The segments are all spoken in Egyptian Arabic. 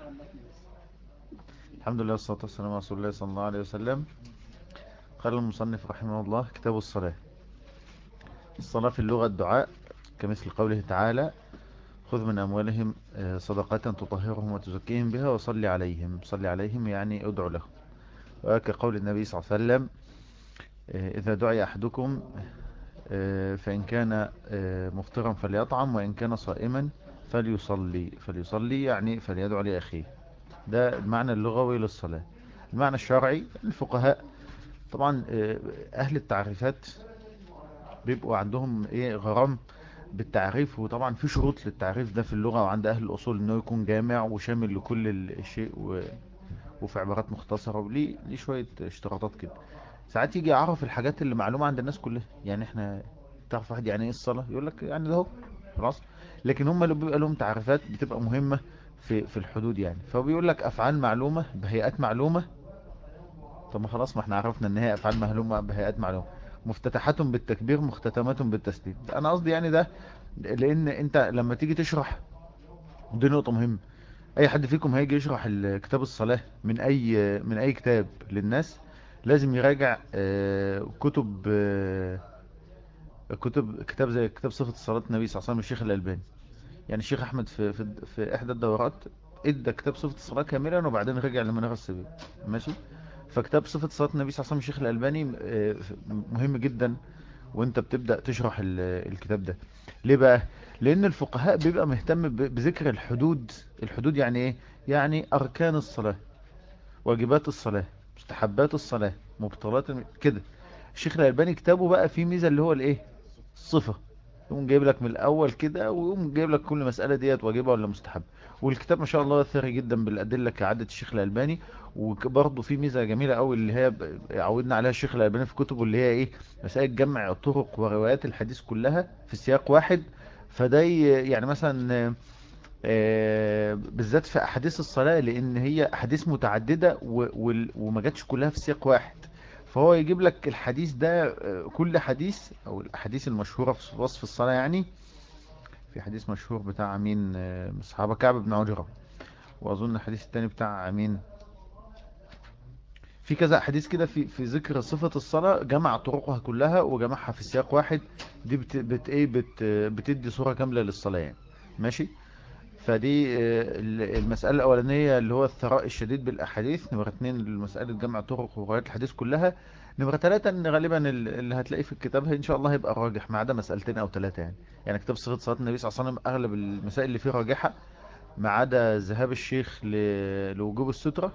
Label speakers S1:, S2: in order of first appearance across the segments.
S1: الحمد لله والصلاة والسلام على رسول الله صلى الله عليه وسلم قال المصنف رحمه الله كتاب الصلاة الصلاة في اللغة الدعاء كمثل قوله تعالى خذ من أموالهم آه، صدقة تطهرهم وتزكيهم بها وصلي عليهم صلي عليهم يعني ادعو لهم وكقول النبي صلى الله عليه وسلم آه، إذا دعي أحدكم آه، فإن كان مفطرا فليطعم وإن كان صائما فليصلي فليصلي يعني فليدعو لأخيه ده المعنى اللغوي للصلاة المعنى الشرعي الفقهاء طبعا أهل التعريفات بيبقوا عندهم ايه غرام بالتعريف وطبعا في شروط للتعريف ده في اللغة وعند أهل الأصول أنه يكون جامع وشامل لكل الشيء و... وفي عبارات مختصرة وليه ليه شوية اشتراطات كده ساعات يجي يعرف الحاجات اللي معلومة عند الناس كلها يعني احنا تعرف واحد يعني ايه الصلاة يقول لك يعني ده هو خلاص لكن هم اللي بيبقى لهم تعريفات بتبقى مهمة في في الحدود يعني فهو بيقول لك أفعال معلومة بهيئات معلومة طب ما خلاص ما احنا عرفنا ان هي أفعال معلومة بهيئات معلومة مفتتحات بالتكبير مختتمات بالتسليم انا قصدي يعني ده لان انت لما تيجي تشرح دي نقطة مهمة اي حد فيكم هيجي يشرح كتاب الصلاة من اي من اي كتاب للناس لازم يراجع آه، كتب آه، كتب كتاب زي كتاب صفة الصلاة النبي صلى الله عليه وسلم الشيخ الألباني يعني الشيخ احمد في في, في احدى الدورات ادى كتاب صفة الصلاة كاملا وبعدين رجع لمنار السبيل ماشي فكتاب صفة صلاة النبي صلى الله عليه وسلم الشيخ الألباني آه، مهم جدا وانت بتبدأ تشرح الكتاب ده ليه بقى لان الفقهاء بيبقى مهتم بذكر الحدود الحدود يعني ايه يعني اركان الصلاة واجبات الصلاة مستحبات الصلاة مبطلات كده الشيخ الألباني كتابه بقى فيه ميزة اللي هو الايه الصفة يقوم جايب لك من الاول كده ويقوم جايب لك كل مسألة ديت واجبة ولا مستحب والكتاب ما شاء الله ثري جدا بالادلة كعادة الشيخ الألباني وبرضه في ميزة جميلة قوي اللي هي عودنا عليها الشيخ الألباني في كتبه اللي هي ايه مسائل جمع الطرق وروايات الحديث كلها في سياق واحد فده يعني مثلا آه، بالذات في احاديث الصلاة لان هي احاديث متعددة وما جاتش كلها في سياق واحد فهو يجيب لك الحديث ده آه، كل حديث او الاحاديث المشهورة في وصف الصلاة يعني في حديث مشهور بتاع مين آه، صحابة كعب بن عجرة واظن الحديث التاني بتاع مين في كذا حديث كده في في ذكر صفة الصلاة جمع طرقها كلها وجمعها في سياق واحد دي بت بت ايه بت بتدي صورة كاملة للصلاة يعني ماشي فدي آه، المسألة الأولانية اللي هو الثراء الشديد بالأحاديث نمرة اتنين المسألة جمع طرق وروايات الحديث كلها نمرة ثلاثة ان غالبا اللي هتلاقيه في الكتاب ان شاء الله هيبقى راجح ما عدا مسألتين او ثلاثة يعني يعني كتاب صفة صلاة النبي صلى الله عليه وسلم اغلب المسائل اللي فيه راجحة ما عدا ذهاب الشيخ لوجوب السترة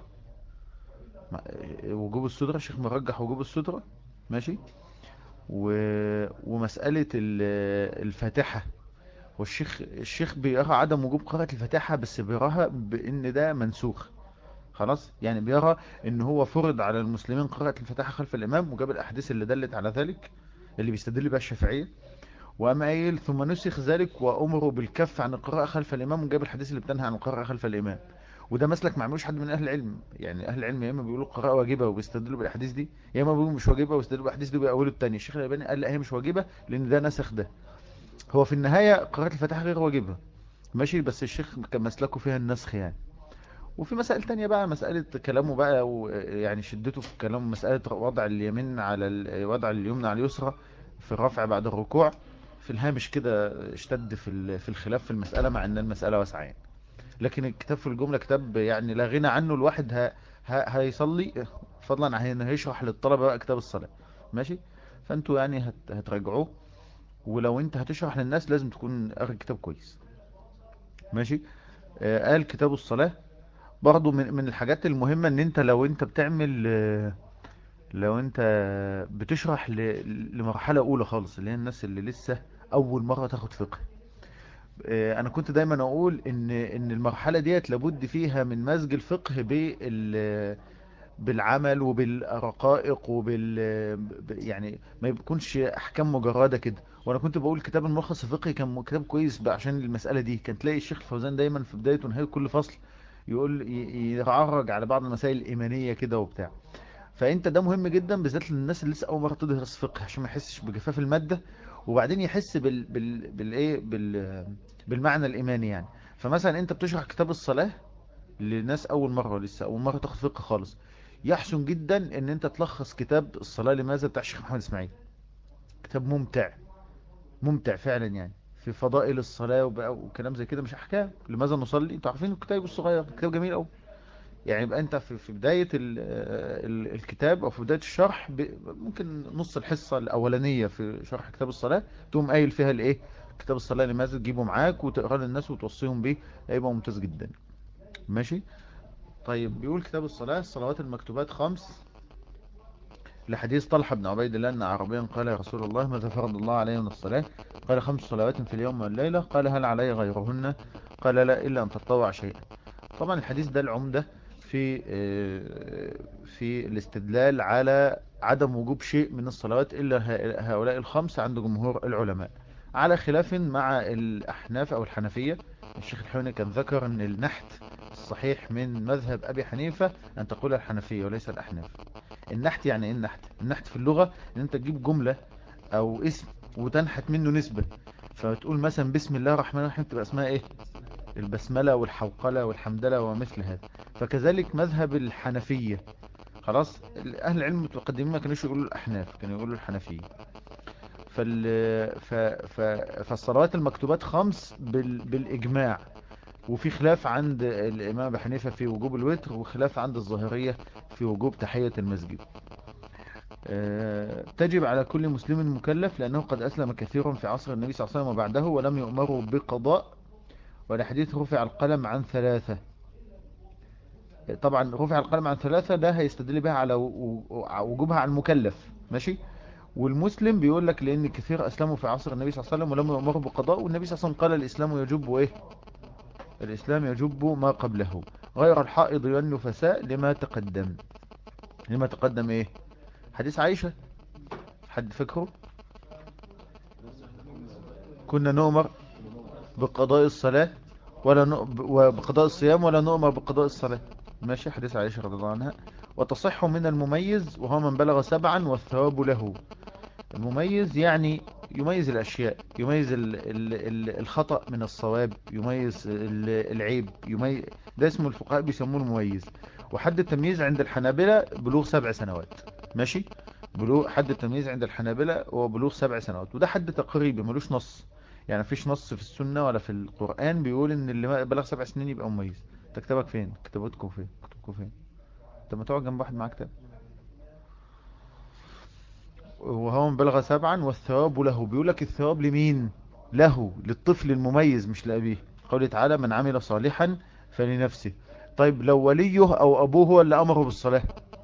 S1: وجوب السترة الشيخ مرجح وجوب السترة ماشي و... ومسألة الفاتحة والشيخ الشيخ بيرى عدم وجوب قراءة الفاتحة بس بيراها بان ده منسوخ خلاص يعني بيرى ان هو فرض على المسلمين قراءة الفاتحة خلف الامام وجاب الاحاديث اللي دلت على ذلك اللي بيستدل بها الشافعية وأما قايل ثم نسخ ذلك وأمروا بالكف عن القراءة خلف الإمام وجاب الحديث اللي بتنهى عن القراءة خلف الإمام وده مسلك ما عملوش حد من اهل العلم يعني اهل العلم يا اما بيقولوا القراءه واجبه وبيستدلوا بالاحاديث دي يا اما بيقولوا مش واجبه وبيستدلوا بالاحاديث دي وبيقولوا الثاني الشيخ الالباني قال لا هي مش واجبه لان ده نسخ ده هو في النهايه قراءه الفاتحه غير واجبه ماشي بس الشيخ كان مسلكه فيها النسخ يعني وفي مسائل تانية بقى مسألة كلامه بقى ويعني شدته في كلامه مسألة وضع اليمين على وضع اليمنى على اليسرى في الرفع بعد الركوع في الهامش كده اشتد في في الخلاف في المسألة مع ان المسألة واسعة يعني لكن الكتاب في الجملة كتاب يعني لا غنى عنه الواحد ها ها هيصلي فضلا عن هيشرح للطلبة بقى كتاب الصلاة ماشي فانتوا يعني هت هتراجعوه ولو انت هتشرح للناس لازم تكون قاري كتاب كويس ماشي آه قال كتاب الصلاة برضو من, من الحاجات المهمة ان انت لو انت بتعمل آه لو انت بتشرح لمرحلة اولى خالص اللي هي الناس اللي لسه اول مرة تاخد فقه آه، انا كنت دايما اقول ان ان المرحله ديت لابد فيها من مزج الفقه بال بالعمل وبالرقائق وبال يعني ما يكونش احكام مجرده كده وانا كنت بقول كتاب الملخص الفقهي كان كتاب كويس بقى عشان المساله دي كان تلاقي الشيخ الفوزان دايما في بدايه ونهايه كل فصل يقول يعرج على بعض المسائل الايمانيه كده وبتاع فانت ده مهم جدا بالذات للناس اللي لسه اول مره تدرس فقه عشان ما يحسش بجفاف الماده وبعدين يحس بال بال بالايه بال بالمعنى الايماني يعني فمثلا انت بتشرح كتاب الصلاة لناس اول مرة لسه اول مرة تاخد فقه خالص يحسن جدا ان انت تلخص كتاب الصلاة لماذا بتاع الشيخ محمد اسماعيل كتاب ممتع ممتع فعلا يعني في فضائل الصلاة وكلام زي كده مش احكام لماذا نصلي انتوا عارفين الكتاب الصغير كتاب جميل قوي يعني يبقى انت في في بداية الكتاب او في بداية الشرح ممكن نص الحصة الاولانية في شرح كتاب الصلاة تقوم قايل فيها الايه كتاب الصلاة لماذا تجيبه معاك وتقرأ للناس وتوصيهم به هيبقى ممتاز جدا ماشي طيب بيقول كتاب الصلاة الصلوات المكتوبات خمس لحديث طلحة بن عبيد الله أن عربيا قال يا رسول الله ماذا فرض الله عليه من الصلاة قال خمس صلوات في اليوم والليلة قال هل علي غيرهن قال لا إلا أن تطوع شيئا طبعا الحديث ده العمدة في في الاستدلال على عدم وجوب شيء من الصلوات إلا هؤلاء الخمس عند جمهور العلماء على خلاف مع الأحناف أو الحنفية الشيخ الحوني كان ذكر أن النحت الصحيح من مذهب أبي حنيفة أن تقول الحنفية وليس الأحناف النحت يعني ايه النحت النحت في اللغة ان انت تجيب جملة او اسم وتنحت منه نسبة فتقول مثلا بسم الله الرحمن الرحيم تبقى اسمها ايه البسملة والحوقلة والحمدلة ومثل هذا فكذلك مذهب الحنفية خلاص اهل العلم المتقدمين ما كانوش يقولوا الاحناف كانوا يقولوا الحنفية فال... ف... ف... فالصلوات المكتوبات خمس بال... بالاجماع وفي خلاف عند الإمام أبي حنيفة في وجوب الوتر وخلاف عند الظاهرية في وجوب تحية المسجد تجب على كل مسلم مكلف لأنه قد أسلم كثير في عصر النبي صلى الله عليه وسلم وبعده ولم يؤمروا بقضاء ولحديث رفع القلم عن ثلاثة طبعا رفع القلم عن ثلاثة ده هيستدل بها على وجوبها على المكلف ماشي والمسلم بيقول لك لأن كثير أسلموا في عصر النبي صلى الله عليه وسلم ولم يؤمروا بقضاء والنبي صلى الله عليه وسلم قال الإسلام يجب وإيه الإسلام يجب ما قبله غير الحائض والنفساء لما تقدم لما تقدم إيه حديث عائشة حد فكره كنا نؤمر بقضاء الصلاة ولا بقضاء الصيام ولا نؤمر بقضاء الصلاة ماشي حديث عائشة رضي الله عنها وتصح من المميز وهو من بلغ سبعا والثواب له المميز يعني يميز الأشياء يميز ال ال ال الخطأ من الصواب يميز العيب يميز ده اسمه الفقهاء بيسموه المميز وحد التمييز عند الحنابلة بلوغ سبع سنوات ماشي بلوغ حد التمييز عند الحنابلة هو بلوغ سبع سنوات وده حد تقريبي ملوش نص يعني مفيش نص في السنة ولا في القرآن بيقول ان اللي بلغ سبع سنين يبقى مميز تكتبك فين كتابتكم فين كتبكم فين انت ما تقعد جنب واحد معاه كتاب وهو بلغ سبعا والثواب له بيقول لك الثواب لمين له للطفل المميز مش لأبيه قوله تعالى من عمل صالحا فلنفسه طيب لو وليه او ابوه هو اللي امره بالصلاة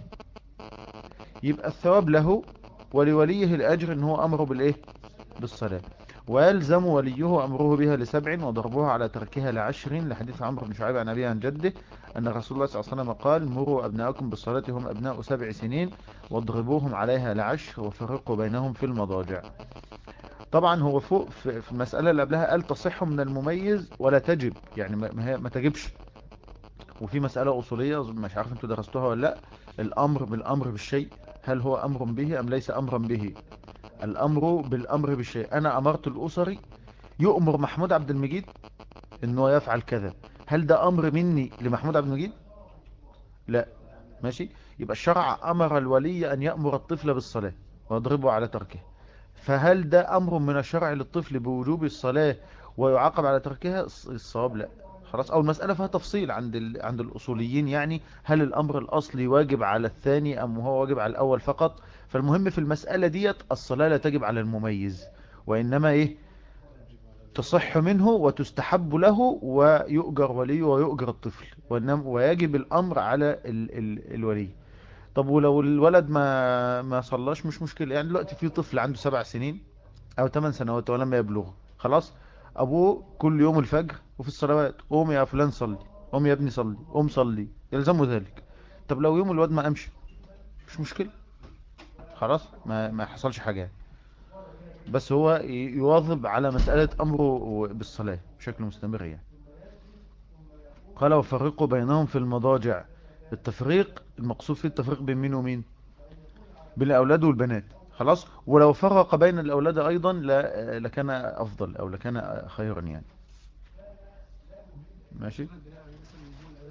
S1: يبقى الثواب له ولوليه الاجر ان هو امره بالايه بالصلاة ويلزم وليه أمره بها لسبع وضربها على تركها لعشر لحديث عمرو بن شعيب عن أبيه عن جده أن رسول الله صلى الله عليه وسلم قال مروا أبناءكم بالصلاة هم أبناء سبع سنين واضربوهم عليها لعشر وفرقوا بينهم في المضاجع طبعا هو فوق في المسألة اللي قبلها قال تصح من المميز ولا تجب يعني ما, ما تجبش وفي مسألة أصولية مش عارف انتوا درستوها ولا لا الأمر بالأمر بالشيء هل هو أمر به أم ليس أمرا به الأمر بالأمر بالشيء أنا أمرت الأسري يؤمر محمود عبد المجيد أنه يفعل كذا هل ده أمر مني لمحمود عبد المجيد لا ماشي يبقى الشرع أمر الولي أن يأمر الطفل بالصلاة ويضربه على تركه فهل ده أمر من الشرع للطفل بوجوب الصلاة ويعاقب على تركها الصواب لا خلاص او المسألة فيها تفصيل عند عند الأصوليين يعني هل الأمر الأصلي واجب على الثاني أم هو واجب على الأول فقط فالمهم في المسألة ديت الصلاة لا تجب على المميز وإنما إيه تصح منه وتستحب له ويؤجر ولي ويؤجر الطفل وإنما ويجب الأمر على ال ال الولي طب ولو الولد ما ما صلاش مش مشكلة يعني دلوقتي في طفل عنده سبع سنين أو ثمان سنوات ولم يبلغ خلاص أبوه كل يوم الفجر وفي الصلوات قوم يا فلان صلي قوم يا ابني صلي قوم صلي يلزمه ذلك طب لو يوم الواد ما قامش مش مشكلة خلاص ما ما حصلش حاجة بس هو يواظب على مسألة أمره بالصلاة بشكل مستمر يعني قال وفرقوا بينهم في المضاجع التفريق المقصود فيه التفريق بين مين ومين بين الأولاد والبنات خلاص ولو فرق بين الأولاد أيضا لكان أفضل أو لكان خيرا يعني ماشي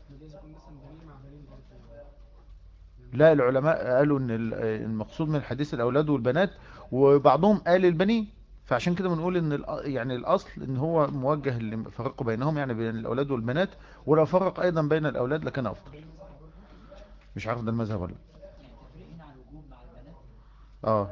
S1: لا العلماء قالوا ان المقصود من الحديث الاولاد والبنات وبعضهم قال البنين فعشان كده بنقول ان يعني الاصل ان هو موجه لفرق بينهم يعني بين الاولاد والبنات ولو فرق ايضا بين الاولاد لكان افضل مش عارف ده المذهب ولا اه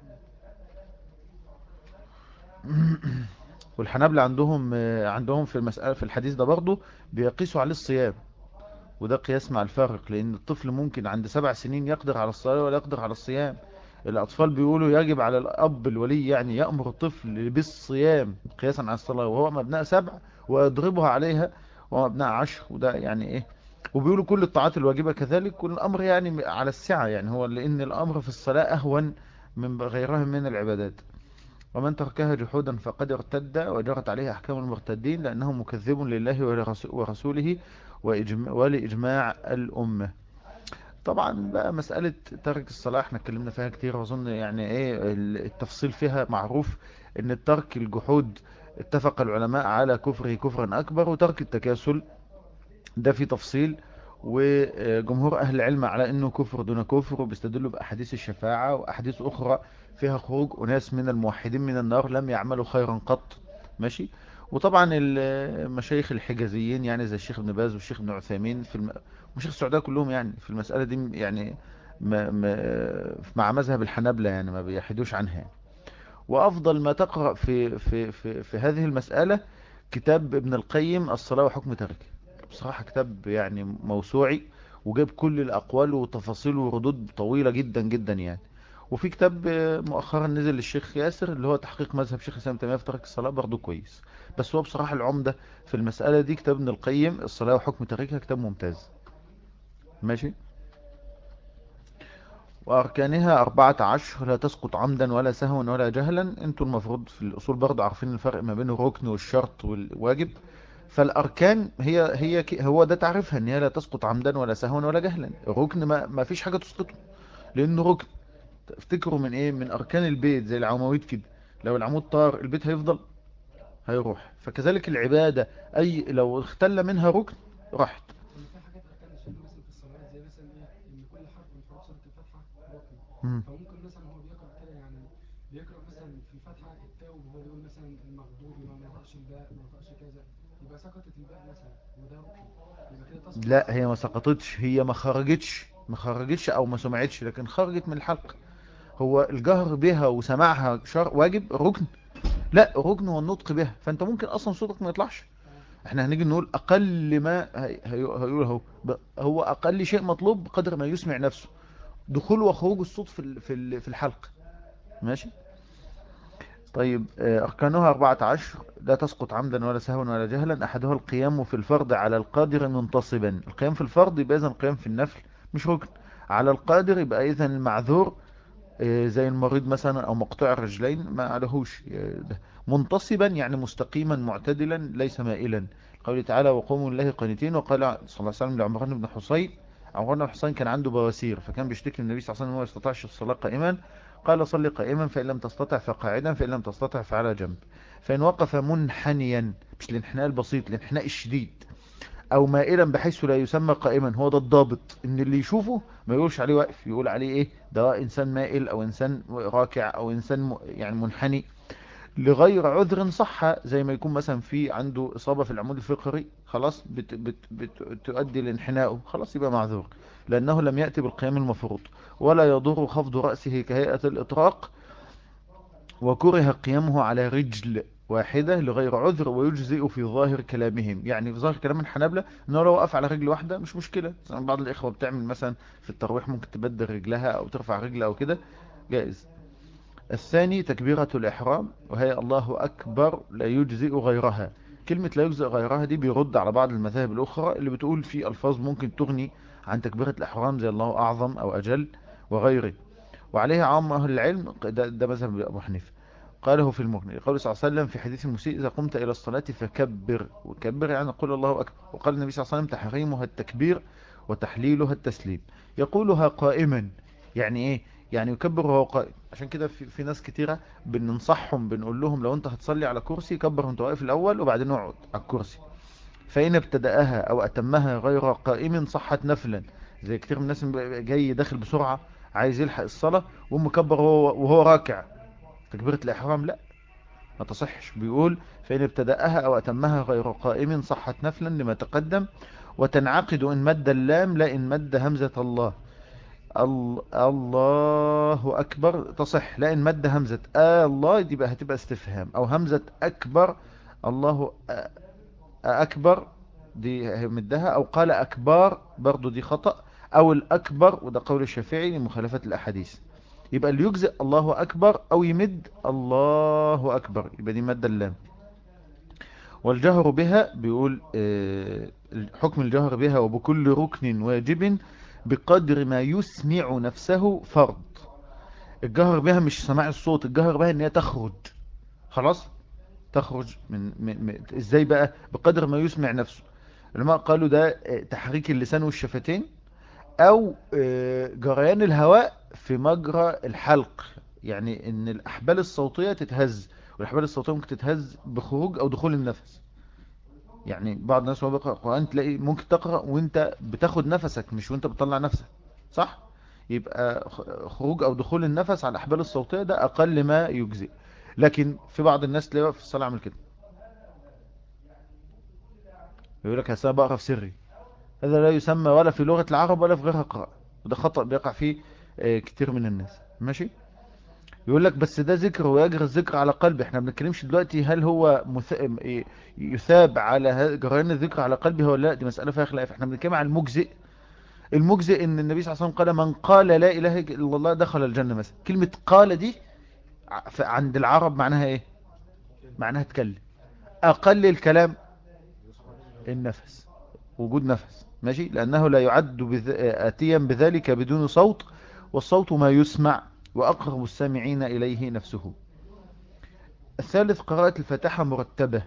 S1: والحنابلة عندهم عندهم في المسألة في الحديث ده برضه بيقيسوا عليه الصيام وده قياس مع الفارق لان الطفل ممكن عند سبع سنين يقدر على الصلاة ولا يقدر على الصيام الاطفال بيقولوا يجب على الاب الولي يعني يأمر الطفل بالصيام قياسا على الصلاة وهو مبناء سبع ويضربها عليها وهو مبناء عشر وده يعني ايه وبيقولوا كل الطاعات الواجبة كذلك والامر يعني على السعة يعني هو لان الامر في الصلاة اهون من غيرها من العبادات ومن تركها جحودا فقد ارتد وجرت عليه أحكام المرتدين لأنه مكذب لله ورسوله ولإجماع الأمة طبعا بقى مسألة ترك الصلاة احنا اتكلمنا فيها كتير وظن يعني ايه التفصيل فيها معروف ان الترك الجحود اتفق العلماء على كفره كفرا أكبر وترك التكاسل ده في تفصيل وجمهور أهل العلم على أنه كفر دون كفر وبيستدلوا بأحاديث الشفاعة وأحاديث أخرى فيها خروج أناس من الموحدين من النار لم يعملوا خيرا قط ماشي وطبعا المشايخ الحجازيين يعني زي الشيخ ابن باز والشيخ ابن عثيمين في الم... وشيخ السعودية كلهم يعني في المسألة دي يعني ما ما مع مذهب الحنابلة يعني ما بيحدوش عنها يعني. وأفضل ما تقرأ في, في, في, في هذه المسألة كتاب ابن القيم الصلاة وحكم تركه بصراحة كتاب يعني موسوعي وجاب كل الأقوال وتفاصيل وردود طويلة جدا جدا يعني وفي كتاب مؤخرا نزل للشيخ ياسر اللي هو تحقيق مذهب شيخ الإسلام تيمية في ترك الصلاة برضه كويس بس هو بصراحة العمدة في المسألة دي كتاب ابن القيم الصلاة وحكم تركها كتاب ممتاز ماشي وأركانها أربعة عشر لا تسقط عمدا ولا سهوا ولا جهلا انتوا المفروض في الأصول برضه عارفين الفرق ما بين الركن والشرط والواجب فالأركان هي هي هو ده تعرفها ان هي لا تسقط عمدا ولا سهوا ولا جهلا الركن ما, ما فيش حاجة تسقطه لأنه ركن افتكروا من ايه من أركان البيت زي العواميد كده لو العمود طار البيت هيفضل هيروح فكذلك العبادة أي لو اختل منها ركن راحت فممكن مثلا هو بيقرأ كده يعني بيقرأ مثلا في الفاتحة التاء وهو بيقول مثلا المغضوب ما نطقش الباء ما نطقش كذا يبقى سقطت الباء مثلا وده ركن لا هي ما سقطتش هي ما خرجتش ما خرجتش او ما سمعتش لكن خرجت من الحلق هو الجهر بها وسماعها شر واجب ركن لا ركن هو النطق بها فانت ممكن اصلا صوتك ما يطلعش احنا هنيجي نقول اقل ما هيقول هو هو اقل شيء مطلوب قدر ما يسمع نفسه دخول وخروج الصوت في في الحلق ماشي طيب آه، أركانها أربعة عشر لا تسقط عمدا ولا سهوا ولا جهلا أحدها القيام في الفرض على القادر منتصبا القيام في الفرض يبقى إذن القيام في النفل مش ركن على القادر يبقى إذن المعذور آه، زي المريض مثلا أو مقطع الرجلين ما عليهوش آه، منتصبا يعني مستقيما معتدلا ليس مائلا قوله تعالى وقوموا الله قانتين وقال صلى الله عليه وسلم لعمران بن حصين عمران بن حصين كان عنده بواسير فكان بيشتكي النبي صلى الله عليه وسلم هو يستطيعش الصلاة قائما قال صل قائما فإن لم تستطع فقاعدا فإن لم تستطع فعلى جنب فإن وقف منحنيا مش الانحناء البسيط الانحناء الشديد او مائلا بحيث لا يسمى قائما هو ده الضابط ان اللي يشوفه ما يقولش عليه واقف يقول عليه ايه ده انسان مائل او انسان راكع او انسان يعني منحني لغير عذر صح زي ما يكون مثلا في عنده اصابة في العمود الفقري خلاص بت بت بتؤدي لانحنائه خلاص يبقى معذور لانه لم يأتي بالقيام المفروض ولا يضر خفض رأسه كهيئة الاطراق وكره قيامه على رجل واحدة لغير عذر ويجزئ في ظاهر كلامهم يعني في ظاهر كلام الحنابلة انه لو وقف على رجل واحدة مش مشكلة بعض الاخوة بتعمل مثلا في الترويح ممكن تبدل رجلها او ترفع رجلها او كده جائز الثاني تكبيرة الإحرام وهي الله أكبر لا يجزئ غيرها كلمة لا يجزئ غيرها دي بيرد على بعض المذاهب الأخرى اللي بتقول في ألفاظ ممكن تغني عن تكبيرة الإحرام زي الله أعظم أو أجل وغيره وعليها عام أهل العلم ده, ده مذهب أبو حنيفة قاله في المغني قال صلى الله عليه وسلم في حديث المسيء إذا قمت إلى الصلاة فكبر وكبر يعني قل الله أكبر وقال النبي صلى الله عليه وسلم تحريمها التكبير وتحليلها التسليم يقولها قائما يعني إيه يعني يكبر وهو قائم عشان كده في, في ناس كتيرة بننصحهم بنقول لهم لو انت هتصلي على كرسي كبر وانت واقف الاول وبعدين اقعد على الكرسي فإن ابتدأها أو أتمها غير قائم صحت نفلا زي كتير من الناس جاي داخل بسرعة عايز يلحق الصلاة ومكبر وهو, وهو راكع تكبيرة الإحرام لا ما تصحش بيقول فإن ابتدأها أو أتمها غير قائم صحت نفلا لما تقدم وتنعقد إن مد اللام لا إن مد همزة الله الله أكبر تصح لا إن مد همزة آه الله دي بقى هتبقى استفهام أو همزة أكبر الله أكبر دي مدها أو قال أكبر برضو دي خطأ أو الأكبر وده قول الشافعي لمخالفة الأحاديث يبقى اللي يجزئ الله أكبر أو يمد الله أكبر يبقى دي مد اللام والجهر بها بيقول آه، حكم الجهر بها وبكل ركن واجب بقدر ما يسمع نفسه فرض الجهر بها مش سماع الصوت الجهر بها ان هي تخرج خلاص تخرج من, من, من ازاي بقى بقدر ما يسمع نفسه العلماء قالوا ده آه، تحريك اللسان والشفتين او آه، جريان الهواء في مجرى الحلق يعني ان الاحبال الصوتية تتهز والاحبال الصوتية ممكن تتهز بخروج او دخول النفس يعني بعض الناس وهو بيقرأ القرآن تلاقي ممكن تقرأ وانت بتاخد نفسك مش وانت بتطلع نفسك صح يبقى خروج او دخول النفس على الاحبال الصوتية ده اقل ما يجزئ لكن في بعض الناس تلاقيه في الصلاة عمل كده يقول لك هسا بقرأ في سري هذا لا يسمى ولا في لغة العرب ولا في غيرها قراءة وده خطأ بيقع فيه آه، كتير من الناس ماشي يقول لك بس ده ذكر ويجري الذكر على قلبي احنا بنتكلمش دلوقتي هل هو مث... يثاب على جريان الذكر على قلبه ولا لا دي مسألة فيها خلاف احنا بنتكلم عن المجزئ المجزئ ان النبي صلى الله عليه وسلم قال من قال لا اله الا الله دخل الجنة مثلا كلمة قال دي عند العرب معناها ايه معناها تكلم اقل الكلام النفس وجود نفس ماشي لانه لا يعد بذ... اتيا بذلك بدون صوت والصوت ما يسمع وأقرب السامعين إليه نفسه الثالث قراءة الفاتحة مرتبة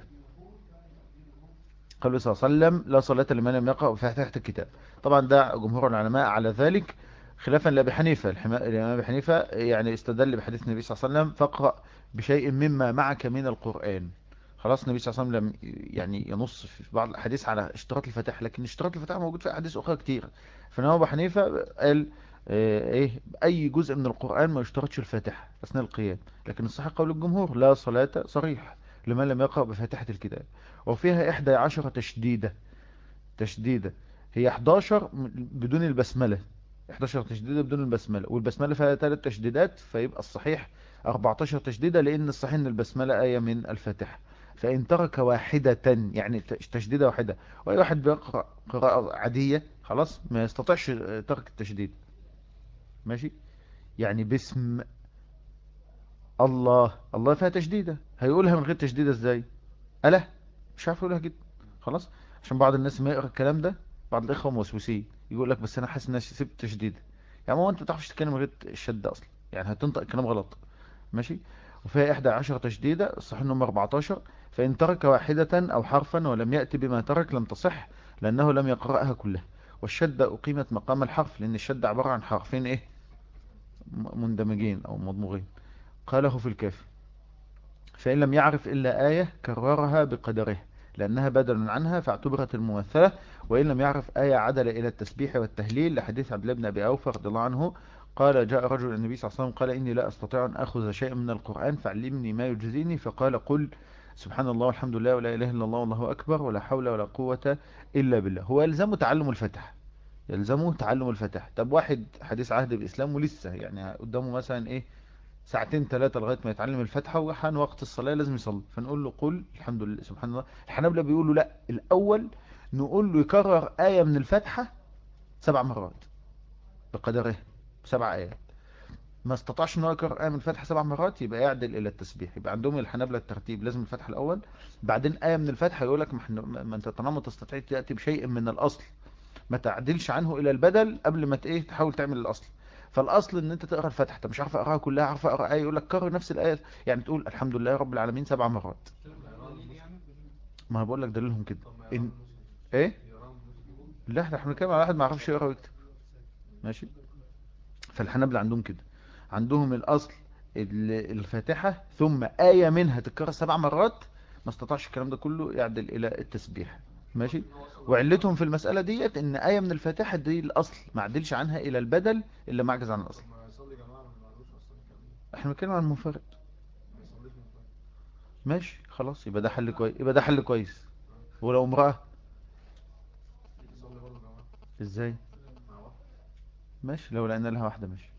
S1: قال صلى الله عليه وسلم لا صلاة لمن لم يقرأ بفاتحة الكتاب طبعا ده جمهور العلماء على ذلك خلافا لأبي حنيفة الإمام أبي حنيفة يعني استدل بحديث النبي صلى الله عليه وسلم فاقرأ بشيء مما معك من القرآن خلاص النبي صلى الله عليه وسلم لم يعني ينص في بعض الحديث على اشتراط الفتح لكن اشتراط الفتح موجود في أحاديث أخرى كتير فنوى أبو حنيفة قال آه، ايه اي جزء من القرآن ما يشترطش الفاتحة اثناء القيام لكن الصحيح قول الجمهور لا صلاة صريح لمن لم يقرأ بفاتحة الكتاب وفيها احدى عشرة تشديدة تشديدة هي 11 بدون البسملة 11 تشديدة بدون البسملة والبسملة فيها ثلاث تشديدات فيبقى الصحيح 14 تشديدة لان الصحيح ان البسملة آية من الفاتحة فإن ترك واحدة يعني تشديدة واحدة وأي واحد بيقرأ قراءة عادية خلاص ما يستطيعش ترك التشديد ماشي يعني باسم الله الله فيها تشديدة هيقولها من غير تشديدة ازاي ألا مش عارف يقولها جدا خلاص عشان بعض الناس ما يقرأ الكلام ده بعض الإخوة موسوسين يقول لك بس أنا حاسس إن سبت تشديدة يعني ما أنت ما تعرفش تتكلم من غير الشدة أصلا يعني هتنطق الكلام غلط ماشي وفيها 11 تشديدة الصحيح انهم 14 فإن ترك واحدة أو حرفا ولم يأتي بما ترك لم تصح لأنه لم يقرأها كلها والشدة أقيمت مقام الحرف لأن الشدة عبارة عن حرفين إيه مندمجين أو مضموغين قاله في الكافي فإن لم يعرف إلا آية كررها بقدره لأنها بدل عنها فاعتبرت الممثلة وإن لم يعرف آية عدل إلى التسبيح والتهليل لحديث عبد الله بن أبي أوفى رضي الله عنه قال جاء رجل النبي صلى الله عليه وسلم قال إني لا أستطيع أن أخذ شيئا من القرآن فعلمني ما يجزيني فقال قل سبحان الله والحمد لله ولا إله إلا الله والله أكبر ولا حول ولا قوة إلا بالله هو يلزم تعلم الفتح يلزمه تعلم الفتح طب واحد حديث عهد بالإسلام ولسه يعني قدامه مثلا إيه ساعتين ثلاثة لغاية ما يتعلم الفتحة وحان وقت الصلاة لازم يصلي فنقول له قل الحمد لله سبحان الله الحنابلة بيقولوا لا الأول نقول له يكرر آية من الفتحة سبع مرات بقدره سبع آيات ما استطاعش انه يكرر آية من الفتحة سبع مرات يبقى يعدل إلى التسبيح يبقى عندهم الحنابلة الترتيب لازم الفتحة الأول بعدين آية من الفتحة يقول لك ما انت طالما تستطيع تأتي بشيء من الأصل ما تعدلش عنه الى البدل قبل ما ايه تحاول تعمل الاصل فالاصل ان انت تقرا الفاتحه انت مش عارف اقراها كلها عارف اقرا ايه يقول لك كرر نفس الايه يعني تقول الحمد لله رب العالمين سبع مرات ما انا بقول لك دليلهم كده إن... ايه لا احنا بنتكلم على واحد ما يعرفش يقرا ويكتب ماشي فالحنابلة عندهم كده عندهم الاصل الفاتحه ثم ايه منها تتكرر سبع مرات ما استطاعش الكلام ده كله يعدل الى التسبيح ماشي وعلتهم في المسألة ديت ان آية من الفاتحة دي الأصل ما عدلش عنها إلى البدل إلا معجز عن الأصل
S2: طب ما يصلي جماعة ما معلوش اصلا الكلام ده
S1: احنا بنتكلم عن المنفرد
S2: ما يصليش منفرد
S1: ماشي خلاص يبقى ده حل كويس يبقى ده حل كويس ولو امرأة
S2: يصلي برضه جماعة
S1: ازاي
S2: مع واحد
S1: ماشي لو لقينا لها واحدة ماشي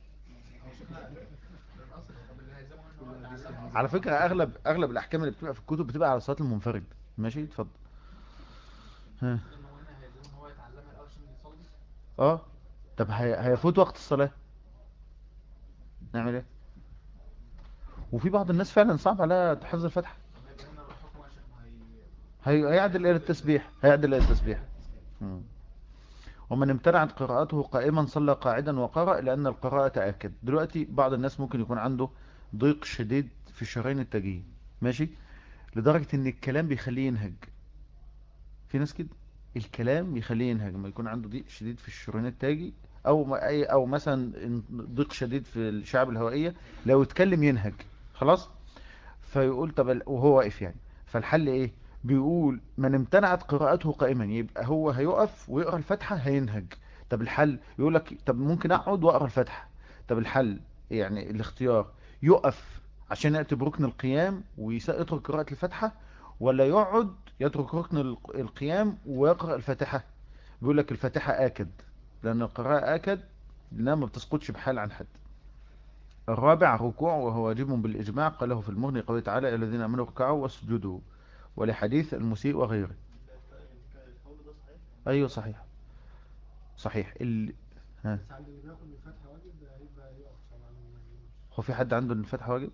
S2: طب اللي هيلزمه ان هو يتعلمها
S1: على فكرة اغلب اغلب الاحكام اللي بتبقى في الكتب بتبقى على صلاة المنفرد ماشي اتفضل ها
S2: ان هو هنا هيلزمه ان هو يتعلمها الاول عشان يصلي
S1: اه طب هي... هيفوت وقت الصلاة نعمل ايه وفي بعض الناس فعلا صعب عليها حفظ الفتحة
S2: طب هيبقى هنا الحكم عشان هي
S1: هي... هيعدل الى التسبيح هيعدل الى التسبيح مم. ومن امتنعت قراءته قائما صلى قاعدا وقرأ لأن القراءة أكد دلوقتي بعض الناس ممكن يكون عنده ضيق شديد في الشرايين التاجية ماشي لدرجة ان الكلام بيخليه ينهج في ناس كده الكلام بيخليه ينهج لما يكون عنده ضيق شديد في الشريان التاجي او ما اي او مثلا ضيق شديد في الشعب الهوائية لو اتكلم ينهج خلاص فيقول طب ال- وهو واقف يعني فالحل ايه بيقول من امتنعت قراءته قائما يبقى هو هيقف ويقرا الفاتحة هينهج طب الحل يقول لك طب ممكن اقعد واقرا الفاتحة طب الحل يعني الاختيار يقف عشان يأتي بركن القيام ويترك قراءة الفاتحة ولا يقعد يترك ركن الق- القيام ويقرأ الفاتحة بيقول لك الفاتحة آكد لأن القراءة آكد لأنها ما بتسقطش بحال عن حد الرابع ركوع وهو واجب بالإجماع قاله في المغني قوله تعالى "يا الذين آمنوا اركعوا واسجدوا ولحديث المسيء وغيره
S3: القول ده صحيح
S1: أيوه صحيح صحيح ال... ها
S3: بس عند اللي بياخد من الفتحة واجب هيبقى يقف طبعا ما يجوش
S1: هو في حد عنده ان الفتحة واجب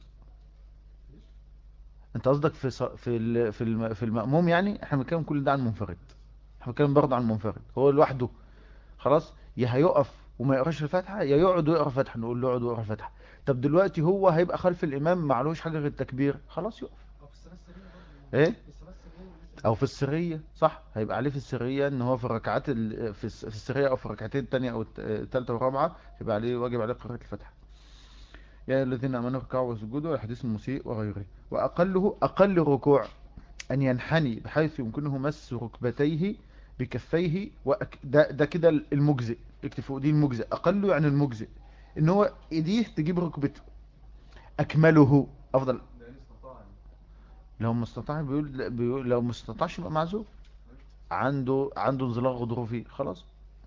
S1: انت قصدك في ص... في ال... في الم... في المأموم يعني احنا بنتكلم كل ده عن منفرد احنا بنتكلم برضه عن منفرد هو لوحده خلاص يا هيقف وما يقراش الفاتحة يا يقعد ويقرا الفاتحة نقول له اقعد ويقرا الفاتحة طب دلوقتي هو هيبقى خلف الإمام معلوش حاجة غير التكبير خلاص يقف
S2: او في الصلاة السرية برضه
S1: ايه
S2: في الصلاة السرية والناس
S1: او في السرية صح هيبقى عليه في السرية ان هو في الركعات ال... في الس- في السرية او في الركعتين التانية او الت- التالتة والرابعة يبقى عليه واجب عليه قراءة الفاتحة يا أيها الذين امنوا اركعوا واسجدوا الحديث المسيء وغيره واقله اقل ركوع ان ينحني بحيث يمكنه مس ركبتيه بكفيه وأك... ده ده كده المجزئ اكتب فوق دي المجزئ اقله يعني المجزئ ان هو ايديه تجيب ركبته اكمله افضل
S2: ده ان استطاع يعني.
S1: لو ما استطاع بيقول, بيقول لو ما استطاعش يبقى معذور عنده عنده انزلاق غضروفي خلاص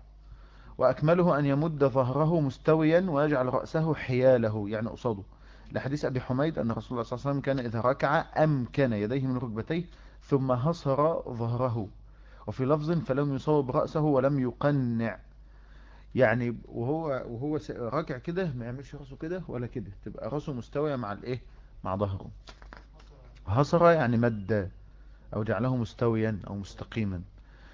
S1: وأكمله أن يمد ظهره مستويا ويجعل رأسه حياله يعني قصاده لحديث أبي حميد أن رسول الله صلى الله عليه وسلم كان إذا ركع أمكن يديه من ركبتيه ثم هصر ظهره وفي لفظ فلم يصوب رأسه ولم يقنع يعني وهو وهو س- راكع كده ما يعملش راسه كده ولا كده تبقى راسه مستوية مع الايه مع ظهره هصر يعني مد او جعله مستويا او مستقيما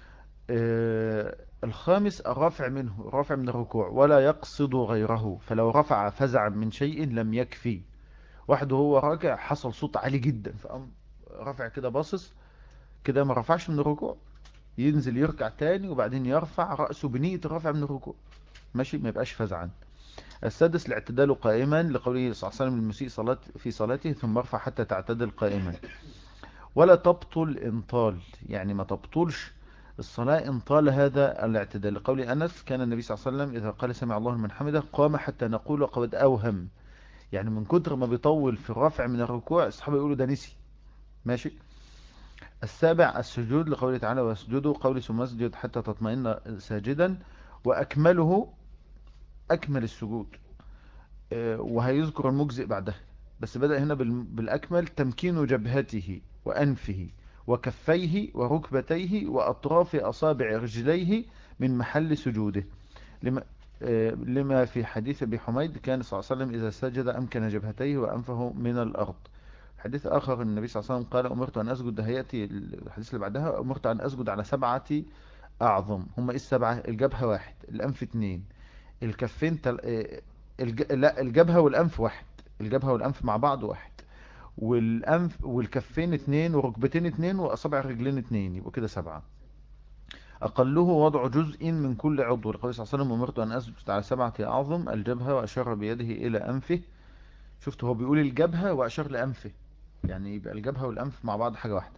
S1: آه، الخامس الرفع منه الرفع من الركوع ولا يقصد غيره فلو رفع فزع من شيء لم يكفي واحد وهو راكع حصل صوت عالي جدا فقام رفع كده باصص كده ما رفعش من الركوع ينزل يركع تاني وبعدين يرفع رأسه بنية الرفع من الركوع ماشي ما يبقاش فزعا السادس الاعتدال قائما لقوله صلى الله عليه وسلم المسيء صلاة في صلاته ثم ارفع حتى تعتدل قائما ولا تبطل إن طال يعني ما تبطلش الصلاة إن طال هذا الاعتدال لقول أنس كان النبي صلى الله عليه وسلم إذا قال سمع الله لمن حمده قام حتى نقول قد أوهم يعني من كتر ما بيطول في الرفع من الركوع الصحابة يقولوا ده نسي ماشي السابع السجود لقوله تعالى واسجدوا قول ثم اسجد حتى تطمئن ساجدا وأكمله أكمل السجود آه، وهيذكر المجزئ بعدها بس بدأ هنا بال- بالأكمل تمكين جبهته وأنفه وكفيه وركبتيه وأطراف أصابع رجليه من محل سجوده لما, آه، لما في حديث أبي حميد كان صلى الله عليه وسلم إذا سجد أمكن جبهتيه وأنفه من الأرض حديث آخر النبي صلى الله عليه وسلم قال أمرت أن أسجد هيأتي الحديث اللي بعدها أمرت أن أسجد على سبعة أعظم هم إيه السبعة الجبهة واحد الأنف اتنين الكفين تل... آه، الج... لا الجبهة والأنف واحد الجبهة والأنف مع بعض واحد والأنف والكفين اتنين وركبتين اتنين وأصابع الرجلين اتنين يبقوا كده سبعة أقله وضع جزء من كل عضو لقول صلى الله عليه وسلم أمرت أن أسجد على سبعة أعظم الجبهة وأشار بيده إلى أنفه شفت هو بيقول الجبهة وأشار لأنفه يعني يبقى الجبهة والأنف مع بعض حاجة واحدة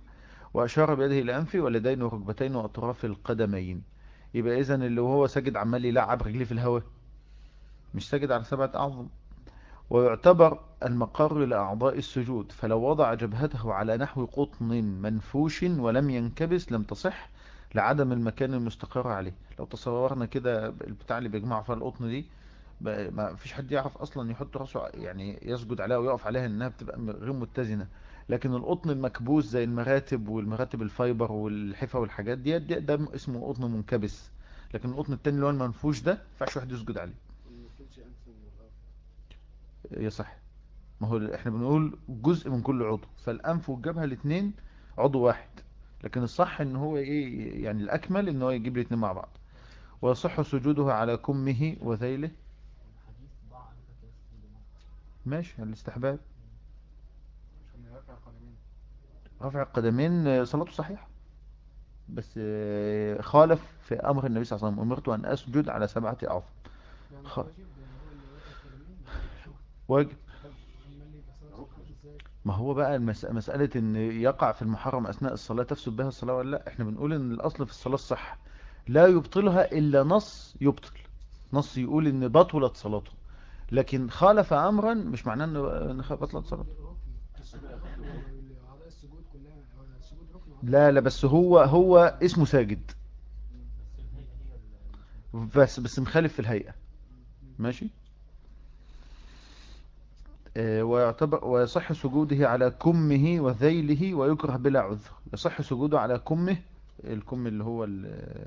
S1: وأشار بيده إلى أنفه واليدين وركبتين وأطراف القدمين يبقى إذن اللي هو ساجد عمال يلعب رجليه في الهواء مش ساجد على سبعة أعظم ويعتبر المقر لأعضاء السجود فلو وضع جبهته على نحو قطن منفوش ولم ينكبس لم تصح لعدم المكان المستقر عليه لو تصورنا كده البتاع اللي بيجمعوا فيها القطن دي ب- ما فيش حد يعرف اصلا يحط راسه ع- يعني يسجد عليها ويقف عليها انها بتبقى م- غير متزنة لكن القطن المكبوس زي المراتب والمراتب الفايبر والحفا والحاجات دي ده, ده اسمه قطن منكبس لكن القطن التاني اللي هو المنفوش ده ما ينفعش واحد يسجد عليه يصح ما هو احنا بنقول جزء من كل عضو فالانف والجبهة الاثنين عضو واحد لكن الصح ان هو ايه يعني الاكمل ان هو يجيب الاثنين مع بعض ويصح سجوده على كمه وذيله ماشي الاستحباب
S2: عشان يرفع قدمين
S1: رفع القدمين آه، صلاته صحيحة بس آه، خالف في امر النبي صلى الله عليه وسلم امرت ان اسجد على سبعة اعظم
S3: يعني
S1: خ-
S3: واجب يعني هو اللي واقف القدمين
S1: واجب
S3: امال يبقى صلاة الخوف ازاي
S1: ما هو بقى المس... مسألة ان يقع في المحرم اثناء الصلاة تفسد بها الصلاة ولا لا احنا بنقول ان الاصل في الصلاة الصح لا يبطلها الا نص يبطل نص يقول ان بطلت صلاته لكن خالف امرا مش معناه انه إن خ- بطلت صلاته
S3: اعضاء السجود كلها هو السجود ركن وأعضاء
S1: لا لا بس هو هو اسمه ساجد بس بس مخالف في الهيئة ماشي آه، ويعتبر ويصح سجوده على كمه وذيله ويكره بلا عذر يصح سجوده على كمه الكم اللي هو ال-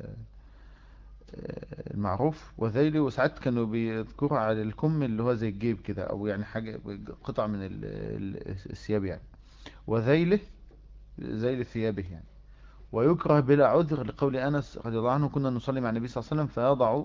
S1: آه، المعروف وذيله وساعات كانوا بيذكروا على الكم اللي هو زي الجيب كده او يعني حاجة قطع من ال- ال- الثياب يعني وذيله ذيل ثيابه يعني ويكره بلا عذر لقول أنس رضي الله عنه كنا نصلي مع النبي صلى الله عليه وسلم فيضع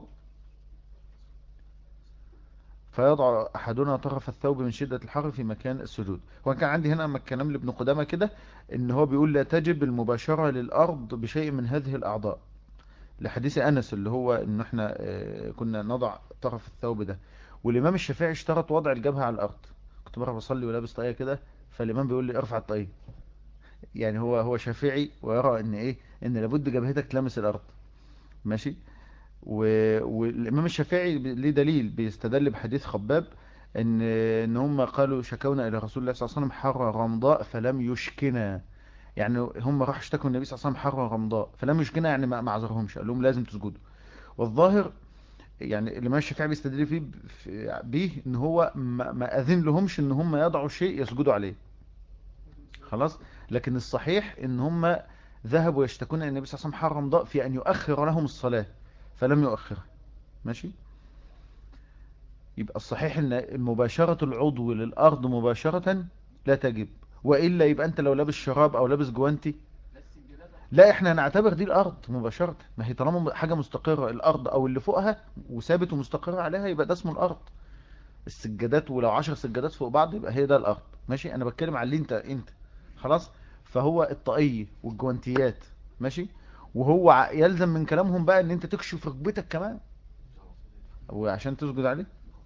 S1: فيضع أحدنا طرف الثوب من شدة الحر في مكان السجود هو كان عندي هنا أما الكلام لابن قدامة كده إن هو بيقول لا تجب المباشرة للأرض بشيء من هذه الأعضاء لحديث أنس اللي هو إن احنا آه، كنا نضع طرف الثوب ده والإمام الشافعي اشترط وضع الجبهة على الأرض كنت مرة بصلي ولابس طاقية كده فالإمام بيقول لي ارفع الطاقية يعني هو هو شافعي ويرى ان ايه ان لابد جبهتك تلمس الارض ماشي و... والامام الشافعي ب- ليه دليل بيستدل بحديث خباب ان ان هم قالوا شكونا الى رسول الله صلى الله عليه وسلم حر رمضاء فلم يشكنا يعني هم راحوا اشتكوا النبي صلى الله عليه وسلم حر رمضاء فلم يشكنا يعني ما ما عذرهمش قال لهم لازم تسجدوا والظاهر يعني الامام الشافعي بيستدل فيه ب- في- بيه ان هو ما, ما اذن لهمش ان هم يضعوا شيء يسجدوا عليه خلاص لكن الصحيح ان هم ذهبوا يشتكون ان النبي صلى الله عليه وسلم حرم ضاء في ان يؤخر لهم الصلاة فلم يؤخر ماشي يبقى الصحيح ان مباشرة العضو للارض مباشرة لا تجب وإلا يبقى انت لو لابس شراب او لابس جوانتي لا احنا نعتبر دي الارض مباشرة ما هي طالما حاجة مستقرة الارض او اللي فوقها وثابت ومستقر عليها يبقى ده اسمه الارض السجادات ولو عشر سجادات فوق بعض يبقى هي ده الارض ماشي انا بتكلم على اللي انت انت خلاص فهو الطاقية والجوانتيات ماشي وهو ع- يلزم من كلامهم بقى ان انت تكشف ركبتك كمان وعشان تسجد عليه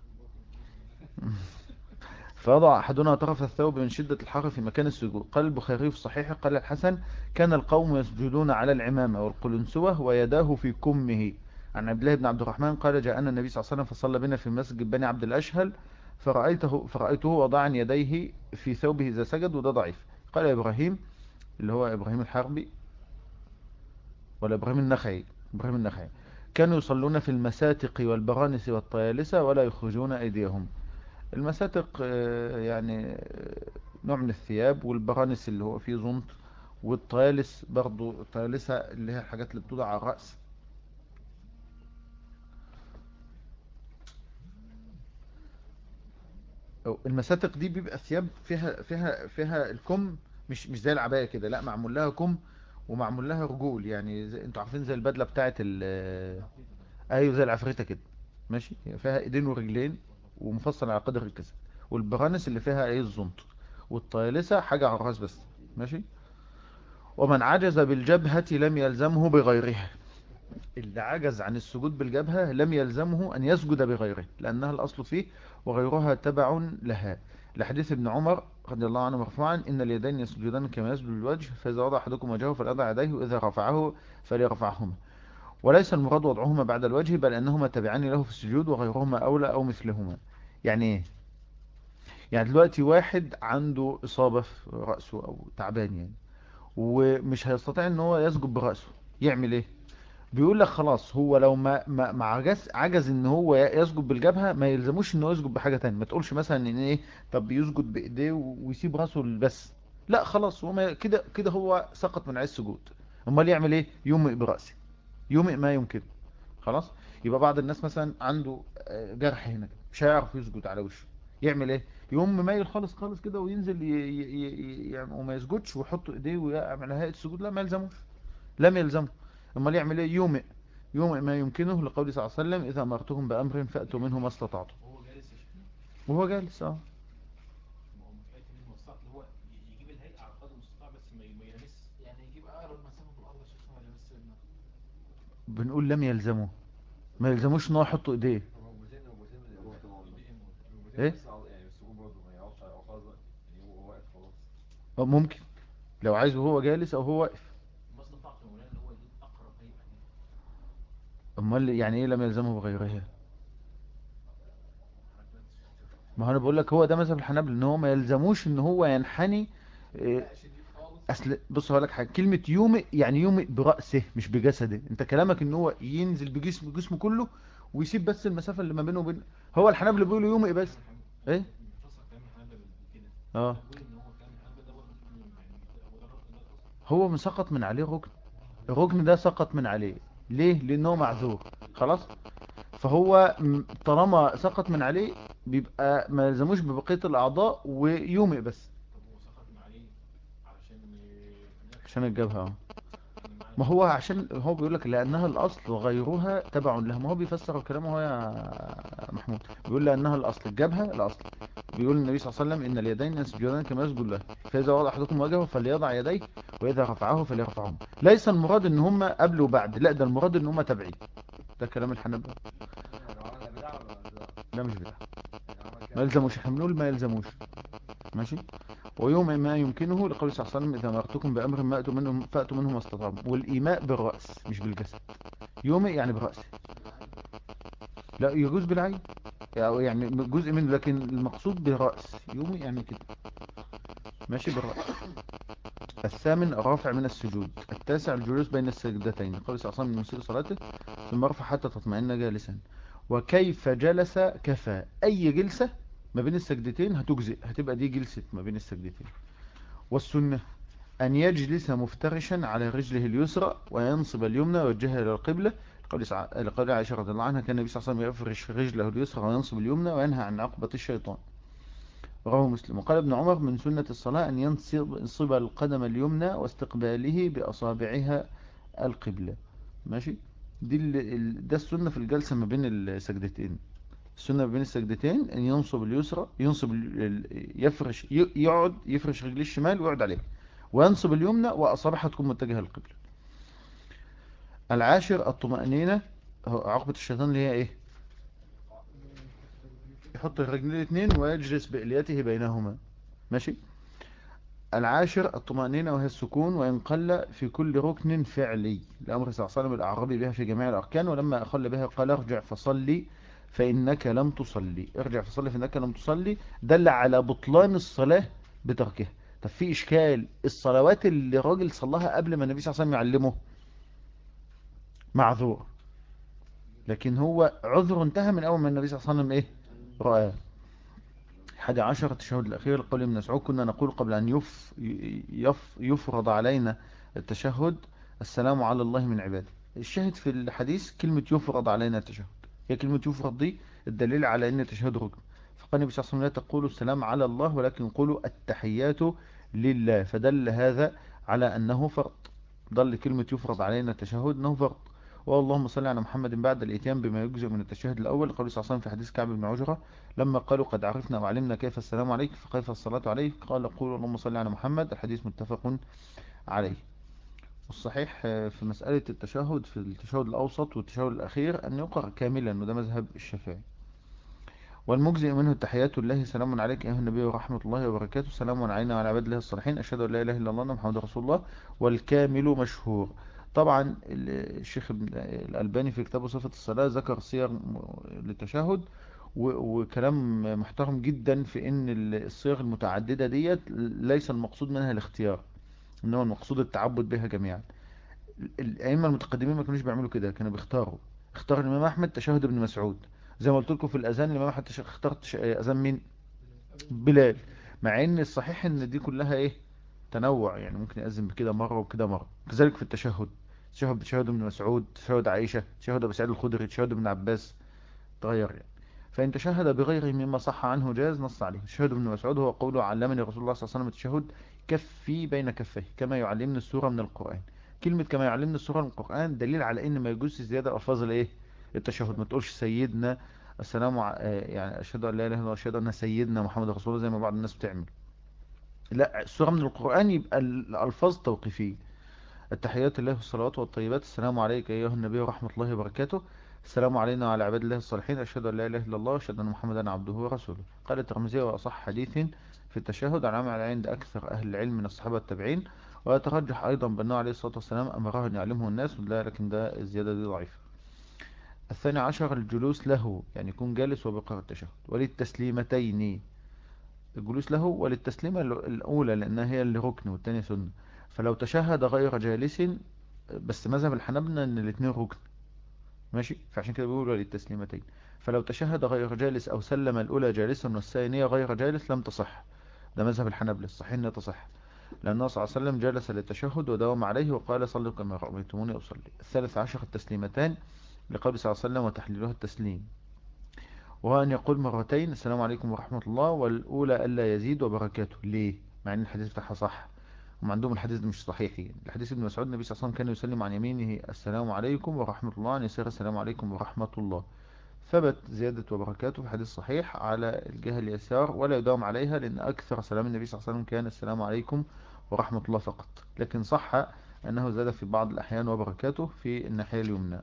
S1: فوضع أحدنا طرف الثوب من شدة الحر في مكان السجود قال البخاري في صحيحه قال الحسن كان القوم يسجدون على العمامة والقلنسوة ويداه في كمه عن عبد الله بن عبد الرحمن قال جاءنا النبي صلى الله عليه وسلم فصلى بنا في مسجد بني عبد الأشهل فرأيته, فرأيته وضعا يديه في ثوبه إذا سجد وده ضعيف قال إبراهيم اللي هو إبراهيم الحربي ولا إبراهيم النخعي إبراهيم النخعي كانوا يصلون في المساتق والبرانس والطيالسة ولا يخرجون أيديهم المساتق آه، يعني آه، نوع من الثياب والبرانس اللي هو فيه زنط والطيالس برضو الطيالسة اللي هي الحاجات اللي بتوضع على الرأس أو المساتق دي بيبقى ثياب فيها فيها فيها الكم مش مش زي العباية كده لا معمول لها كم ومعمول لها رجول يعني زي انتوا عارفين زي البدلة بتاعت ال ايوه زي العفريتة كده ماشي فيها ايدين ورجلين ومفصل على قدر الجسد والبرانس اللي فيها ايه الزنط والطيالسة حاجة على الراس بس ماشي ومن عجز بالجبهة لم يلزمه بغيرها اللي عجز عن السجود بالجبهة لم يلزمه أن يسجد بغيره لأنها الأصل فيه وغيرها تبع لها لحديث ابن عمر رضي الله عنه مرفوعا إن اليدين يسجدان كما يسجد الوجه فإذا وضع أحدكم وجهه فليضع يديه وإذا رفعه فليرفعهما وليس المراد وضعهما بعد الوجه بل أنهما تبعان له في السجود وغيرهما أولى أو مثلهما يعني إيه يعني دلوقتي واحد عنده إصابة في رأسه أو تعبان يعني ومش هيستطيع ان هو يسجد برأسه يعمل ايه بيقول لك خلاص هو لو ما ما ما عجز عجز ان هو يسجد بالجبهة ما يلزموش ان هو يسجد بحاجة تانية ما تقولش مثلا ان ايه طب يسجد بايديه ويسيب راسه بس لا خلاص هو ما- كده كده هو سقط من عليه السجود امال يعمل ايه يومئ برأسه يومئ ما يمكن خلاص يبقى بعض الناس مثلا عنده آه، جرح هنا مش هيعرف يسجد على وشه يعمل ايه يقوم مميل خالص خالص كده وينزل ي... ي... ي... يعني وما يسجدش ويحط ايديه ويعمل هيئة السجود لا ما يلزموش لم يلزمه امال يعمل ايه يومئ يومئ ما يمكنه لقول صلى الله عليه وسلم اذا امرتهم بامر فاتوا منه ما استطعتم
S4: هو جالس يا شيخنا
S1: وهو جالس اه
S4: ما هو مكاية منه الصعب اللي هو ي- يجيب الهيئة على قدر المستطاع بس ما ي- ما يلمس
S2: يعني يجيب اقرب مسافه من الارض عشان ما يلمس سيدنا
S1: بنقول لم يلزمه ما يلزموش ان هو يحط ايديه
S5: موجودين موجودين من الوقت موجودين
S1: إيه؟
S5: بس على- يعني السجود برضه ما يقعدش على خلاص يعني هو واقف خلاص
S1: أو ممكن لو عايز وهو جالس او هو واقف
S4: ما استطعت مولانا اللي هو يجيب أقرب هيئة ليه.
S1: امال يعني ايه لم يلزمه بغيرها ما هو انا بقول لك هو ده مذهب الحنابلة ان هو ما يلزموش ان هو ينحني إيه،
S2: لا شديد خالص
S1: اصل بص هقول لك حاجه كلمه يومئ يعني يومئ براسه مش بجسده انت كلامك ان هو ينزل بجسم جسمه كله ويسيب بس المسافه اللي ما بينه وبين هو الحنابلة بيقولوا يومئ بس ايه
S4: مفسر كلام الحنابلة بكده
S1: اه
S4: بيقول ان هو كلام الحنابلة ده برضه يعني هو ده الرأي ده الأصل
S1: هو من سقط من عليه ركن الركن ده سقط من عليه ليه لانه معذور خلاص فهو م- طالما سقط من عليه بيبقى ما يلزموش ببقيه الاعضاء ويومئ بس
S4: طب هو سقط من عليه علشان آه،
S1: عشان الجبهه اه
S4: يعني معنى
S1: ما هو عشان هو بيقول لك لانها الاصل وغيرها تبع لها ما هو بيفسر كلامه هو يا محمود بيقول لانها الاصل الجبهه الاصل بيقول النبي صلى الله عليه وسلم ان اليدين يسجدان كما يسجد له فاذا وضع احدكم وجهه فليضع يديه واذا رفعه فليرفعهم ليس المراد ان هم قبل وبعد لا ده المراد ان هم تبعين ده كلام الحنابلة
S5: لو عمل بدعة ولا مش بدعة؟
S1: ده مش بدعه
S5: يعني عمل كده
S1: ما يلزموش احنا بنقول ما يلزموش ماشي ويوم ما يمكنه لقول صلى الله عليه وسلم اذا امرتكم بامر ما اتوا منه فاتوا منه ما استطعتم والايماء بالراس مش بالجسد يوم يعني بالراس لا يجوز بالعين يعني جزء منه لكن المقصود بالراس يوم يعني كده ماشي بالراس الثامن الرافع من السجود التاسع الجلوس بين السجدتين قال صلى الله عليه وسلم من مسير صلاته ثم ارفع حتى تطمئن جالسا وكيف جلس كفى اي جلسة ما بين السجدتين هتجزئ هتبقى دي جلسة ما بين السجدتين والسنة أن يجلس مفترشا على رجله اليسرى وينصب اليمنى ويوجهها إلى القبلة لقول سع- لقول عائشة رضي الله عنها كان النبي صلى الله عليه وسلم يفرش رجله اليسرى وينصب اليمنى وينهى عن عقبة الشيطان رواه مسلم وقال ابن عمر من سنة الصلاة أن ينصب ينصب القدم اليمنى واستقباله بأصابعها القبلة ماشي دي ال- ال- ده السنة في الجلسة ما بين السجدتين السنة ما بين السجدتين أن ينصب اليسرى ينصب ال- ال- يفرش ي- يقعد يفرش رجليه الشمال ويقعد عليه وينصب اليمنى وأصابعها تكون متجهة للقبلة العاشر الطمأنينة هو عقبة الشيطان اللي هي ايه يحط الرجلين الاثنين ويجلس بإليته بينهما ماشي العاشر الطمأنينة وهي السكون وإن قل في كل ركن فعلي لأمر صلى الله عليه وسلم الأعرابي بها في جميع الأركان ولما أخل بها قال ارجع فصلي فإنك لم تصلي ارجع فصلي فإنك لم تصلي دل على بطلان الصلاة بتركها طب في إشكال الصلوات اللي الراجل صلاها قبل ما النبي صلى الله عليه وسلم يعلمه معذور لكن هو عذر انتهى من أول ما النبي صلى الله عليه وسلم إيه رأى حادي عشر التشهد الأخير قول ابن مسعود كنا نقول قبل أن يف يف يفرض علينا التشهد السلام على الله من عباده الشاهد في الحديث كلمة يفرض علينا التشهد هي كلمة يفرض دي الدليل على أن التشهد ركن فقال النبي صلى الله عليه وسلم لا تقولوا السلام على الله ولكن قولوا التحيات لله فدل هذا على أنه فرض ضل كلمة يفرض علينا التشهد أنه فرض واللهم صل على محمد بعد الاتيان بما يجزئ من التشهد الأول قال صلى الله عليه وسلم في حديث كعب بن عجرة لما قالوا قد عرفنا وعلمنا كيف السلام عليك فكيف الصلاة عليك قال قولوا اللهم صل على محمد الحديث متفق عليه والصحيح في مسألة التشهد في التشهد الأوسط والتشهد الأخير أن يقرأ كاملا وده مذهب الشافعي والمجزئ منه التحيات الله سلام عليك أيها النبي ورحمة الله وبركاته سلام علينا وعلى عباد الله الصالحين أشهد أن لا إله إلا الله وأن محمد رسول الله والكامل مشهور طبعا ال- الشيخ ابن- الألباني في كتابه صفة الصلاة ذكر صيغ م- للتشهد و- وكلام محترم جدا في ان ال- الصيغ المتعددة ديت ليس المقصود منها الاختيار انما المقصود التعبد بها جميعا ال- الأئمة المتقدمين ما كانوش بيعملوا كده كانوا بيختاروا اختار الإمام أحمد تشهد ابن مسعود زي ما قلت لكم في الأذان الإمام أحمد تش- اختار تش- أذان مين بلال مع ان الصحيح ان دي كلها ايه تنوع يعني ممكن يأذن بكده مرة وكده مرة كذلك في التشهد تشهد بتشهد ابن مسعود تشهد عائشة تشهد أبو سعيد الخدري تشهد ابن عباس تغير يعني فإن تشهد بغيره مما صح عنه جاز نص عليه تشهد ابن مسعود هو قوله علمني رسول الله صلى الله عليه وسلم التشهد كفي بين كفيه كما يعلمني السورة من القرآن كلمة كما يعلمني السورة من القرآن دليل على ان ما يجوز زيادة ألفاظ الايه التشهد ما تقولش سيدنا السلام ع... آه، يعني أشهد أن لا إله إلا الله أشهد أن سيدنا محمد رسول الله زي ما بعض الناس بتعمل لا السورة من القرآن يبقى الألفاظ توقيفية التحيات الله والصلوات والطيبات السلام عليك أيها النبي ورحمة الله وبركاته السلام علينا وعلى عباد الله الصالحين أشهد أن لا إله إلا الله وأشهد أن محمدا عبده ورسوله قال الترمذي وأصح حديث في التشهد عن عمل عند أكثر أهل العلم من الصحابة والتابعين ويترجح أيضا بأنه عليه الصلاة والسلام أمره أن يعلمه الناس وده لكن ده الزيادة دي ضعيفة الثاني عشر الجلوس له يعني يكون جالس وبقرأ التشهد وللتسليمتين الجلوس له وللتسليمة الأولى لأنها هي اللي ركن والتانية سنة فلو تشهد غير جالس بس مذهب الحنابلة ان الاثنين ركن ماشي فعشان كده بيقولوا للتسليمتين فلو تشهد غير جالس او سلم الاولى جالسا والثانية غير جالس لم تصح ده مذهب الحنابلة الصحيح انها تصح لأن النبي صلى الله عليه وسلم جلس للتشهد وداوم عليه وقال صلوا كما رأيتموني أصلي الثالث عشر التسليمتان لقول صلى الله عليه وسلم وتحليلها التسليم وهو أن يقول مرتين السلام عليكم ورحمة الله والأولى ألا يزيد وبركاته ليه مع أن الحديث بتاعها صح هم عندهم الحديث ده مش صحيح يعني. الحديث ابن مسعود النبي صلى الله عليه وسلم كان يسلم عن يمينه السلام عليكم ورحمة الله عن يساره السلام عليكم ورحمة الله ثبت زيادة وبركاته في حديث صحيح على الجهة اليسار ولا يداوم عليها لأن أكثر سلام النبي صلى الله عليه وسلم كان السلام عليكم ورحمة الله فقط لكن صح أنه زاد في بعض الأحيان وبركاته في الناحية اليمنى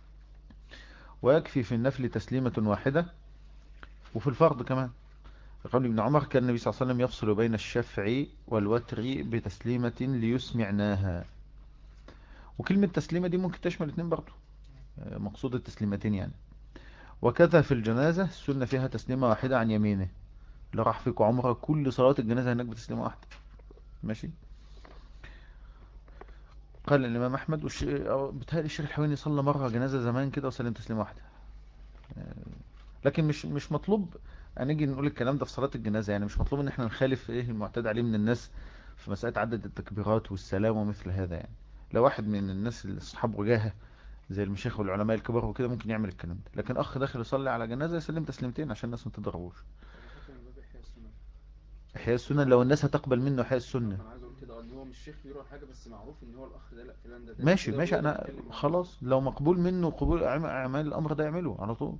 S1: ويكفي في النفل تسليمة واحدة وفي الفرض كمان قول ابن عمر كان النبي صلى الله عليه وسلم يفصل بين الشفع والوتر بتسليمة ليسمعناها وكلمة تسليمة دي ممكن تشمل اثنين برضو مقصود التسليمتين يعني وكذا في الجنازة السنة فيها تسليمة واحدة عن يمينه اللي راح فيكم عمره كل صلاة الجنازة هناك بتسليمة واحدة ماشي قال الإمام أحمد وش... بتهيألي الشيخ الحويني صلى مرة جنازة زمان كده وسلم تسليمة واحدة لكن مش مش مطلوب هنيجي نقول الكلام ده في صلاة الجنازة يعني مش مطلوب ان احنا نخالف ايه المعتاد عليه من الناس في مسألة عدد التكبيرات والسلام ومثل هذا يعني لو واحد من الناس اللي اصحاب وجاهه زي المشايخ والعلماء الكبار وكده ممكن يعمل الكلام ده لكن اخ داخل يصلي على جنازة يسلم تسليمتين عشان الناس ما تضربوش احياء السنة لو الناس هتقبل منه احياء السنة
S6: انا عايز اقول كده ان هو مش شيخ بيقول حاجه بس معروف ان هو الاخ ده لا فلان ده ده
S1: ماشي
S6: كده
S1: ماشي
S6: هو
S1: انا
S6: بيتكلم عن-
S1: خلاص لو مقبول منه قبول أعم- اعمال الامر ده يعمله على طول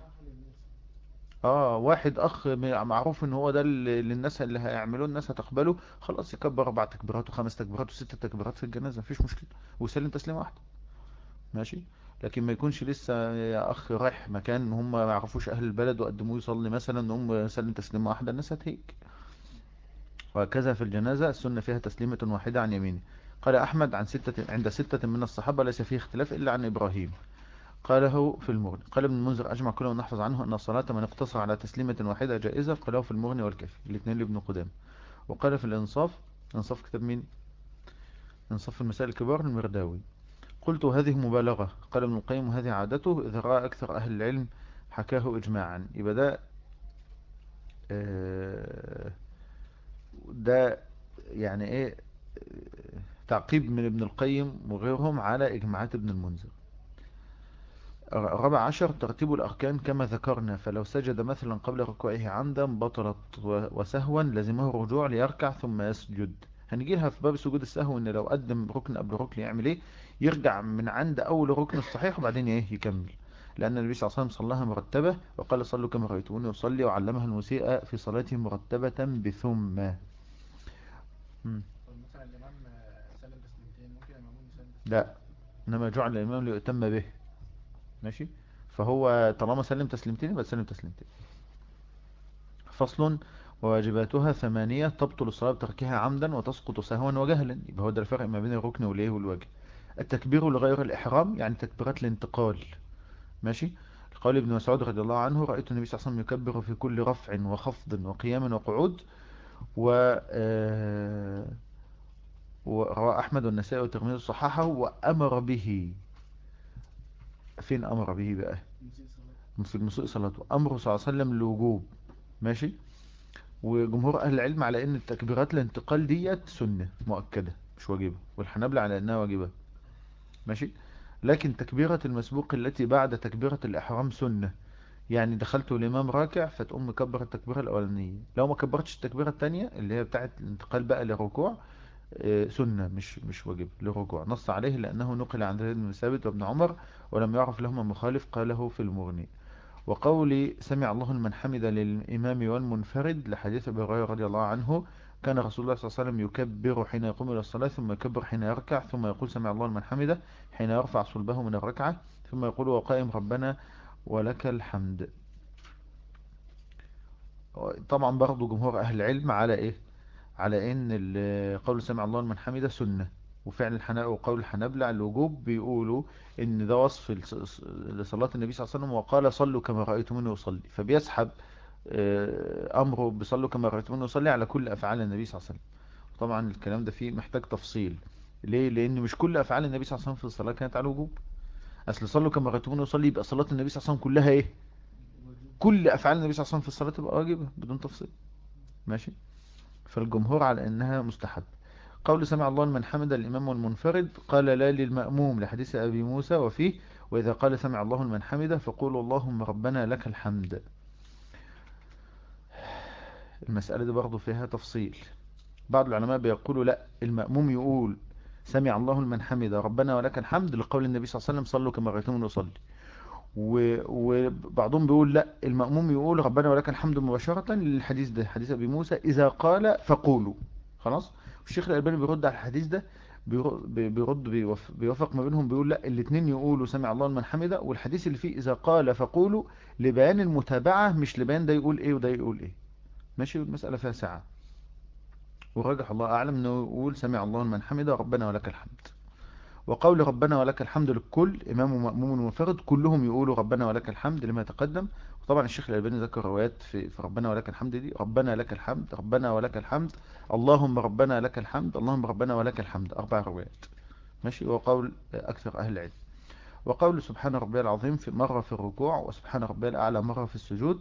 S1: اه واحد اخ م- معروف ان هو ده اللي اللي الناس اللي هيعملوه الناس هتقبله خلاص يكبر اربع تكبيرات وخمس تكبيرات وست تكبيرات في الجنازه مفيش مشكله ويسلم تسليمه واحده ماشي لكن ما يكونش لسه يا اخ رايح مكان هم ما يعرفوش اهل البلد وقدموه يصلي مثلا ان هم يسلم تسليمه واحده الناس هتهيج وهكذا في الجنازه السنه فيها تسليمه واحده عن يمينه قال احمد عن ستة عند ستة من الصحابه ليس فيه اختلاف الا عن ابراهيم قاله في المغني قال ابن المنذر أجمع كل من نحفظ عنه أن الصلاة من اقتصر على تسليمة واحدة جائزة قاله في المغني والكافي الاثنين لابن قدام وقال في الإنصاف إنصاف كتاب مين إنصاف المسائل الكبار المرداوي قلت هذه مبالغة قال ابن القيم وهذه عادته إذا رأى أكثر أهل العلم حكاه إجماعا يبقى ده آه، ده يعني إيه آه، تعقيب من ابن القيم وغيرهم على إجماعات ابن المنذر رابع عشر ترتيب الأركان كما ذكرنا فلو سجد مثلا قبل ركوعه عمدا بطلت و- وسهوا لزمه الرجوع ليركع ثم يسجد هنجي لها في باب سجود السهو ان لو قدم ركن قبل ركن يعمل ايه يرجع من عند اول ركن الصحيح وبعدين ايه يكمل لان النبي صلى الله عليه وسلم صلاها مرتبة وقال صلوا كما رأيتموني يصلي وعلمها المسيء في صلاته مرتبة بثم مم.
S2: طب مثلا الإمام آه، سلم تسليمتين ممكن المأمون يسلم تسليمتين
S1: لا انما جعل الامام ليؤتم به ماشي فهو طالما سلم تسليمتين يبقى سلم تسليمتين فصل وواجباتها ثمانية تبطل الصلاة بتركها عمدا وتسقط سهوا وجهلا يبقى هو ده الفرق ما بين الركن والايه والواجب التكبير لغير الإحرام يعني تكبيرات الانتقال ماشي قال ابن مسعود رضي الله عنه رأيت النبي صلى الله عليه وسلم يكبر في كل رفع وخفض وقيام وقعود و آه، وروى أحمد والنسائي والترمذي صححه وأمر به فين أمر به بقى في المسوء صلاته أمره صلى الله عليه وسلم للوجوب ماشي وجمهور أهل العلم على أن التكبيرات الانتقال ديت سنة مؤكدة مش واجبة والحنابلة على أنها واجبة ماشي لكن تكبيرة المسبوق التي بعد تكبيرة الإحرام سنة يعني دخلت الإمام راكع فتقوم مكبر التكبيرة الأولانية لو ما كبرتش التكبيرة الثانية اللي هي بتاعت الانتقال بقى للركوع آه، سنة مش مش واجب للركوع نص عليه لأنه نقل عن زيد بن ثابت وابن عمر ولم يعرف لهما مخالف قاله في المغني وقول سمع الله لمن حمد للإمام والمنفرد لحديث أبي هريرة رضي الله عنه كان رسول الله صلى الله عليه وسلم يكبر حين يقوم إلى الصلاة ثم يكبر حين يركع ثم يقول سمع الله لمن حمده حين يرفع صلبه من الركعة ثم يقول وقائم ربنا ولك الحمد طبعا برضو جمهور أهل العلم على إيه على إن ال- قول سمع الله لمن حمده سنة وفعل الحناء وقول الحنابلة على الوجوب بيقولوا ان ده وصف لص- لصلاة النبي صلى الله عليه وسلم وقال صلوا كما رأيتموني أصلي فبيسحب آه، أمره بصلوا كما رأيتموني أصلي على كل أفعال النبي صلى الله عليه وسلم طبعا الكلام ده فيه محتاج تفصيل ليه لأن مش كل أفعال النبي صلى الله عليه وسلم في الصلاة كانت على الوجوب أصل صلوا كما رأيتموني أصلي يبقى صلاة النبي صلى الله عليه وسلم كلها إيه كل أفعال النبي صلى الله عليه وسلم في الصلاة تبقى واجبة بدون تفصيل ماشي فالجمهور على أنها مستحب قول سمع الله لمن حمد الإمام والمنفرد قال لا للمأموم لحديث أبي موسى وفيه وإذا قال سمع الله لمن حمده فقولوا اللهم ربنا لك الحمد المسألة دي برضو فيها تفصيل بعض العلماء بيقولوا لا المأموم يقول سمع الله لمن حمده ربنا ولك الحمد لقول النبي صلى الله عليه وسلم صلوا كما رأيتموني أصلي و- وبعضهم بيقول لا المأموم يقول ربنا ولك الحمد مباشرة للحديث ده حديث أبي موسى إذا قال فقولوا خلاص والشيخ الألباني بيرد على الحديث ده بير- بي- بيرد بيوف- بيوافق ما بينهم بيقول لا الاثنين يقولوا سمع الله لمن حمده والحديث اللي فيه إذا قال فقولوا لبيان المتابعة مش لبيان ده يقول ايه وده يقول ايه ماشي المسألة فيها ساعة وراجح الله أعلم أنه يقول سمع الله لمن حمده ربنا ولك الحمد وقول ربنا ولك الحمد للكل إمام ومأموم ومنفرد كلهم يقولوا ربنا ولك الحمد لما تقدم وطبعا الشيخ الألباني ذكر روايات في, في ربنا ولك الحمد دي ربنا لك الحمد ربنا ولك الحمد اللهم ربنا لك الحمد اللهم ربنا ولك الحمد أربع روايات ماشي وقول أكثر أهل العلم وقول سبحان ربي العظيم في مرة في الركوع وسبحان ربي الأعلى مرة في السجود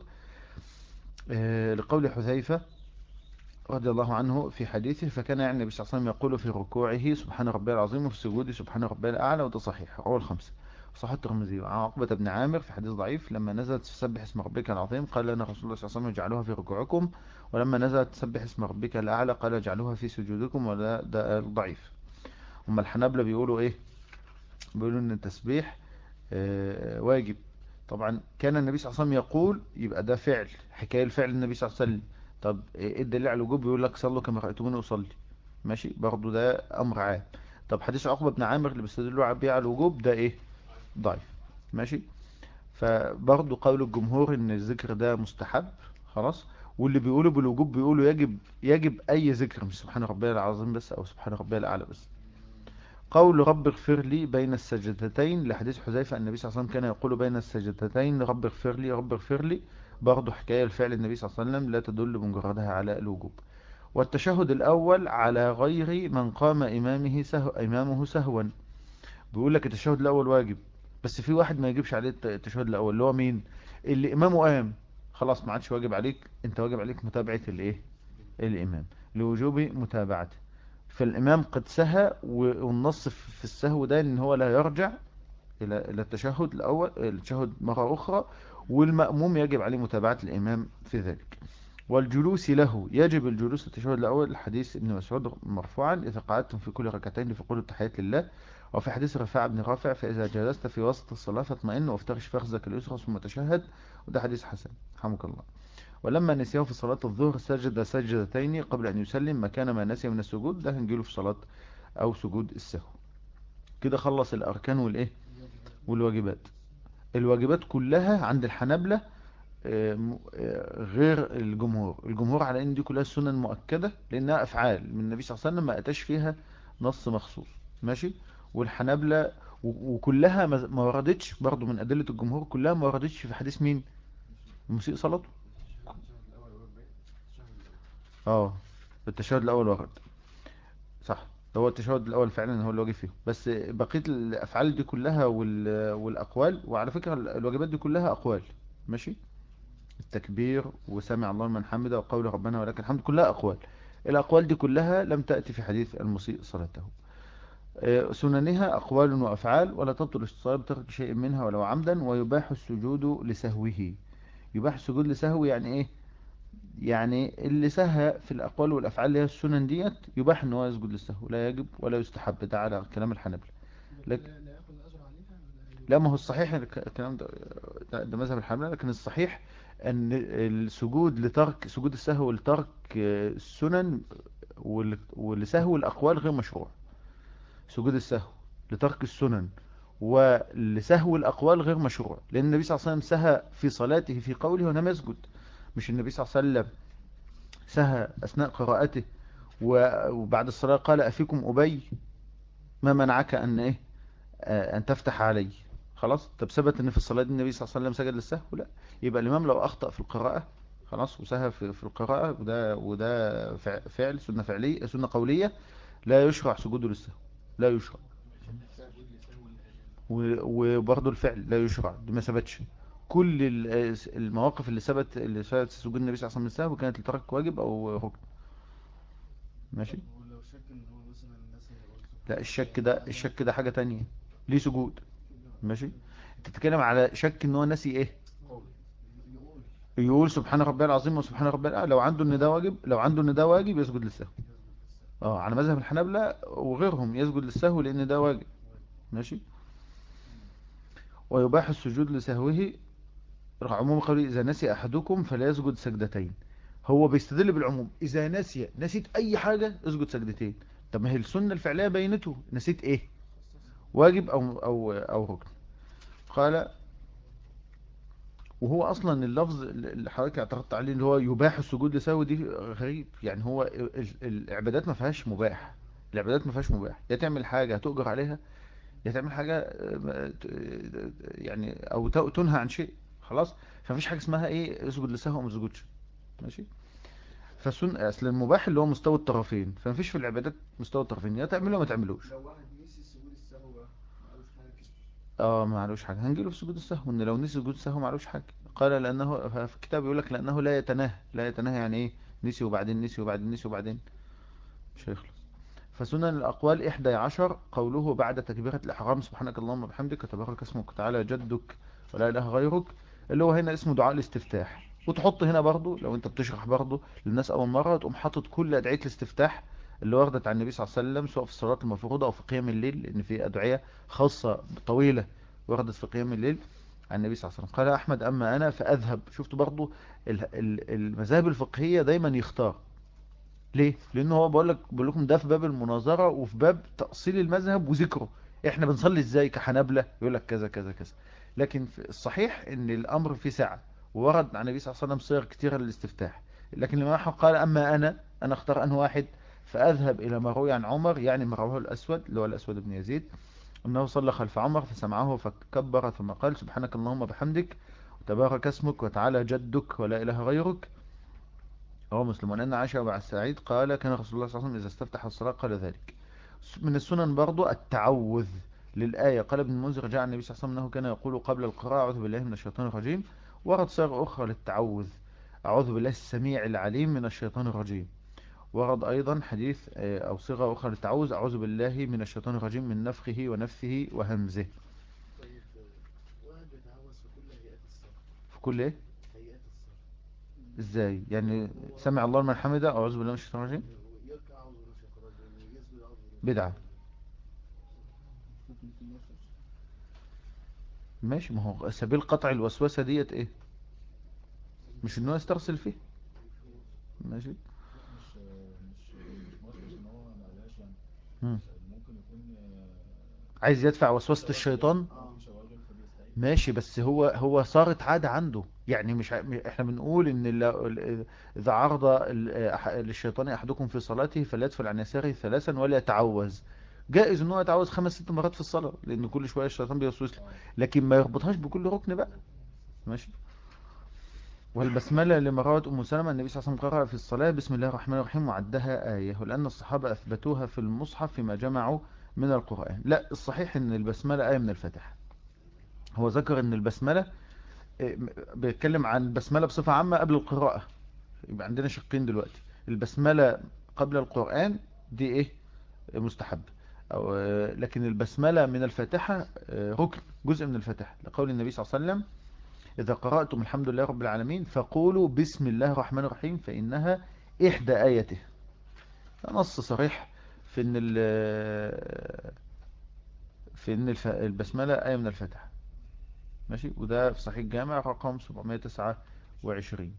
S1: آه، لقول حذيفة رضي الله عنه في حديثه فكان يعني النبي صلى الله عليه وسلم يقول في ركوعه سبحان ربي العظيم وفي سجوده سبحان ربي الأعلى وده صحيح رواه الخمسة صح الترمذي وعن عقبة بن عامر في حديث ضعيف لما نزلت سبح اسم ربك العظيم قال لنا رسول الله صلى الله عليه وسلم اجعلوها في ركوعكم ولما نزلت سبح اسم ربك الأعلى قال اجعلوها في سجودكم وده ده ضعيف هم الحنابلة بيقولوا ايه بيقولوا ان التسبيح آه، واجب طبعا كان النبي صلى الله عليه وسلم يقول يبقى ده فعل حكاية الفعل النبي صلى الله عليه وسلم طب ايه الدليل على الوجوب بيقول لك صلوا كما رأيتموني أصلي ماشي برضو ده أمر عام طب حديث عقبة بن عامر اللي بيستدلوا بيه على الوجوب ده ايه ضعيف ماشي فبرضو قول الجمهور ان الذكر ده مستحب خلاص واللي بيقولوا بالوجوب بيقولوا يجب يجب اي ذكر مش سبحان ربي العظيم بس او سبحان ربي الاعلى بس قول رب اغفر لي بين السجدتين لحديث حذيفة النبي صلى الله عليه وسلم كان يقول بين السجدتين رب اغفر لي رب اغفر لي برضه حكاية الفعل النبي صلى الله عليه وسلم لا تدل بمجردها على الوجوب والتشهد الأول على غير من قام إمامه سهو إمامه سهوا بيقول لك التشهد الأول واجب بس في واحد ما يجيبش عليه الت- التشهد الأول اللي هو مين اللي إمامه قام خلاص ما عادش واجب عليك انت واجب عليك متابعة الايه الإمام لوجوب متابعته فالإمام قد سهى والنص في السهو ده ان هو لا يرجع إلى إلى التشهد الأول التشهد مرة أخرى والمأموم يجب عليه متابعة الإمام في ذلك والجلوس له يجب الجلوس التشهد الأول الحديث ابن مسعود مرفوعا إذا قعدتم في كل ركعتين فقولوا التحيات لله وفي حديث رفاع بن رافع فإذا جلست في وسط الصلاة فاطمئن وافترش فخذك اليسرى ثم تشهد وده حديث حسن رحمك الله ولما نسيه في صلاة الظهر سجد سجدتين قبل أن يسلم مكان ما نسي من السجود ده هنجيله في صلاة أو سجود السهو كده خلص الأركان والإيه والواجبات الواجبات كلها عند الحنابلة آه، م- آه، غير الجمهور الجمهور على ان دي كلها سنن مؤكدة لانها افعال من النبي صلى الله عليه وسلم ما اتاش فيها نص مخصوص ماشي والحنابلة و- وكلها ما ما وردتش برضو من ادلة الجمهور كلها ما وردتش في حديث مين المسيء صلاته
S6: الأول هو الباقي الشهر الأول
S1: اه التشهد الاول ورد صح هو التشهد الاول فعلا هو اللي واجب فيه بس بقيه الافعال دي كلها وال... والاقوال وعلى فكره الواجبات دي كلها اقوال ماشي التكبير وسمع الله لمن حمده وقول ربنا ولك الحمد كلها اقوال الاقوال دي كلها لم تاتي في حديث المسيء صلاته آه، سننها اقوال وافعال ولا تبطل الصلاه بترك شيء منها ولو عمدا ويباح السجود لسهوه يباح السجود لسهو يعني ايه يعني اللي سهى في الأقوال والأفعال اللي هي السنن ديت يباح ان هو يسجد للسهو لا يجب ولا يستحب ده على كلام الحنابلة لك-
S3: لا لا ياخذ اجر عليها ولا
S1: لا ما هو الصحيح الك- الكلام ده ده, ده مذهب الحنابلة لكن الصحيح ان السجود لترك سجود السهو لترك السنن وال- ولسهو الأقوال غير مشروع سجود السهو لترك السنن ولسهو الأقوال غير مشروع لأن النبي صلى الله عليه وسلم سهى في صلاته في قوله ولم يسجد مش النبي صلى الله عليه وسلم سهى أثناء قراءته و- وبعد الصلاة قال أفيكم أبي ما منعك أن إيه آه، أن تفتح علي خلاص طب ثبت أن في الصلاة دي النبي صلى الله عليه وسلم سجد للسهو لا يبقى الإمام لو أخطأ في القراءة خلاص وسهى في, في القراءة وده وده فع- فعل سنة فعلية سنة قولية لا يشرع سجوده للسهو لا يشرع و- وبرضه الفعل لا يشرع دي ما ثبتش كل ال- المواقف اللي ثبت اللي ثبت سجود النبي صلى الله عليه وسلم للسهو كانت لترك واجب او ركن ماشي
S2: ولو شك ان هو مثلا الناس هيقول
S1: لا الشك ده الشك ده حاجة تانية ليه سجود ماشي انت بتتكلم على شك ان هو ناسي ايه
S2: يقول
S1: يقول سبحان ربي العظيم وسبحان ربي الأعلى لو عنده ان ده واجب لو عنده ان ده واجب يسجد للسهو اه على مذهب الحنابلة وغيرهم يسجد للسهو لان ده واجب ماشي ويباح السجود لسهوه عموم قوله إذا نسي أحدكم فلا يسجد سجدتين هو بيستدل بالعموم إذا نسي نسيت أي حاجة اسجد سجدتين طب ما هي السنة الفعلية بينته نسيت إيه واجب أو, أو, أو ركن قال وهو أصلا اللفظ اللي حضرتك اعترضت عليه اللي هو يباح السجود لسهو دي غريب يعني هو ال- ال- العبادات ما فيهاش مباح العبادات ما فيهاش مباح يا تعمل حاجة هتؤجر عليها يا تعمل حاجة آه، ت- يعني او ت- تنهى عن شيء خلاص فمفيش حاجة اسمها ايه اسجد لسهو او ما تسجدش ماشي فالسن اصل المباح اللي هو مستوى الطرفين فمفيش في العبادات مستوى الطرفين يا تعمله ما تعملوش
S6: لو واحد نسي سجود السهو بقى معلوش حاجة كده
S1: اه ما عليهوش حاجة هنجيله في سجود السهو ان لو نسي سجود السهو ما عليهوش حاجة قال لانه في الكتاب يقول لك لانه لا يتناهى لا يتناهى يعني ايه نسي وبعدين نسي وبعدين نسي وبعدين مش هيخلص فسنن الأقوال إحدى عشر قوله بعد تكبيرة الإحرام سبحانك اللهم وبحمدك تبارك اسمك وتعالى جدك ولا إله غيرك اللي هو هنا اسمه دعاء الاستفتاح وتحط هنا برضو لو انت بتشرح برضو للناس أول مرة تقوم حاطط كل أدعية الاستفتاح اللي وردت عن النبي صلى الله عليه وسلم سواء في الصلاة المفروضة أو في قيام الليل لأن في أدعية خاصة طويلة وردت في قيام الليل عن النبي صلى الله عليه وسلم قال أحمد أما أنا فأذهب شفت برضو ال- ال- المذاهب الفقهية دايما يختار ليه لانه هو بقول لك بقول لكم ده في باب المناظره وفي باب تاصيل المذهب وذكره احنا بنصلي ازاي كحنابلة يقول لك كذا كذا كذا لكن في الصحيح ان الامر في سعه وورد عن النبي صلى الله عليه وسلم صيغ كثيره للاستفتاح لكن الامام احمد قال اما انا انا اختار انه واحد فاذهب الى ما روي عن عمر يعني ما رواه الاسود اللي هو الاسود بن يزيد انه صلى خلف عمر فسمعه فكبر ثم قال سبحانك اللهم وبحمدك وتبارك اسمك وتعالى جدك ولا اله غيرك رواه مسلم وأن أن عائشة وابن سعيد قال كان رسول الله صلى الله عليه وسلم إذا استفتح الصلاة قال ذلك من السنن برضو التعوذ للآية قال ابن المنذر جاء عن النبي صلى الله عليه وسلم أنه كان يقول قبل القراءة أعوذ بالله من الشيطان الرجيم ورد صيغ أخرى للتعوذ أعوذ بالله السميع العليم من الشيطان الرجيم ورد أيضا حديث آه، أو صيغة أخرى للتعوذ أعوذ بالله من الشيطان الرجيم من نفخه ونفثه وهمزه
S2: طيب واحد بيتهوس في كل هيئات الصرف
S1: في كل إيه
S2: هيئات الصرف
S1: إزاي يعني سمع الله لمن حمده أعوذ بالله من الشيطان الرجيم
S2: يركع أعوذ بالله من الشيطان الرجيم يسجد أعوذ بالله
S1: بدعة ماشي ما هو سبيل قطع الوسوسة ديت ايه مش ان هو يسترسل فيه ماشي
S5: مش مش مش مصر ان هو ما قالهاش يعني
S1: مم.
S5: ممكن يكون آه،
S1: عايز يدفع وسوسة الشيطان
S5: في شواغل فبيستعيد
S1: ماشي بس هو هو صارت عادة عنده يعني مش ع- احنا بنقول ان ال- ال- اذا عرض ال- أح- للشيطان احدكم في صلاته فليدفل عن يساره ثلاثا ولا يتعوذ جائز ان هو يتعوذ خمس ست مرات في الصلاة لان كل شوية الشيطان بيوسوس له لكن ما يربطهاش بكل ركن بقى ماشي والبسملة لما روت أم سلمة النبي صلى الله عليه وسلم قرأ في الصلاة بسم الله الرحمن الرحيم وعدها آية ولأن الصحابة أثبتوها في المصحف فيما جمعوا من القرآن لا الصحيح أن البسملة آية من الفاتحة هو ذكر أن البسملة إيه، بيتكلم عن البسملة بصفة عامة قبل القراءة يبقى عندنا شقين دلوقتي البسملة قبل القرآن دي إيه مستحب أو آه، لكن البسملة من الفاتحة آه، ركن جزء من الفاتحة لقول النبي صلى الله عليه وسلم إذا قرأتم الحمد لله رب العالمين فقولوا بسم الله الرحمن الرحيم فإنها إحدى آياته ده نص صريح في إن ال- في إن الف- البسملة آية من الفاتحة ماشي وده في صحيح الجامع رقم 729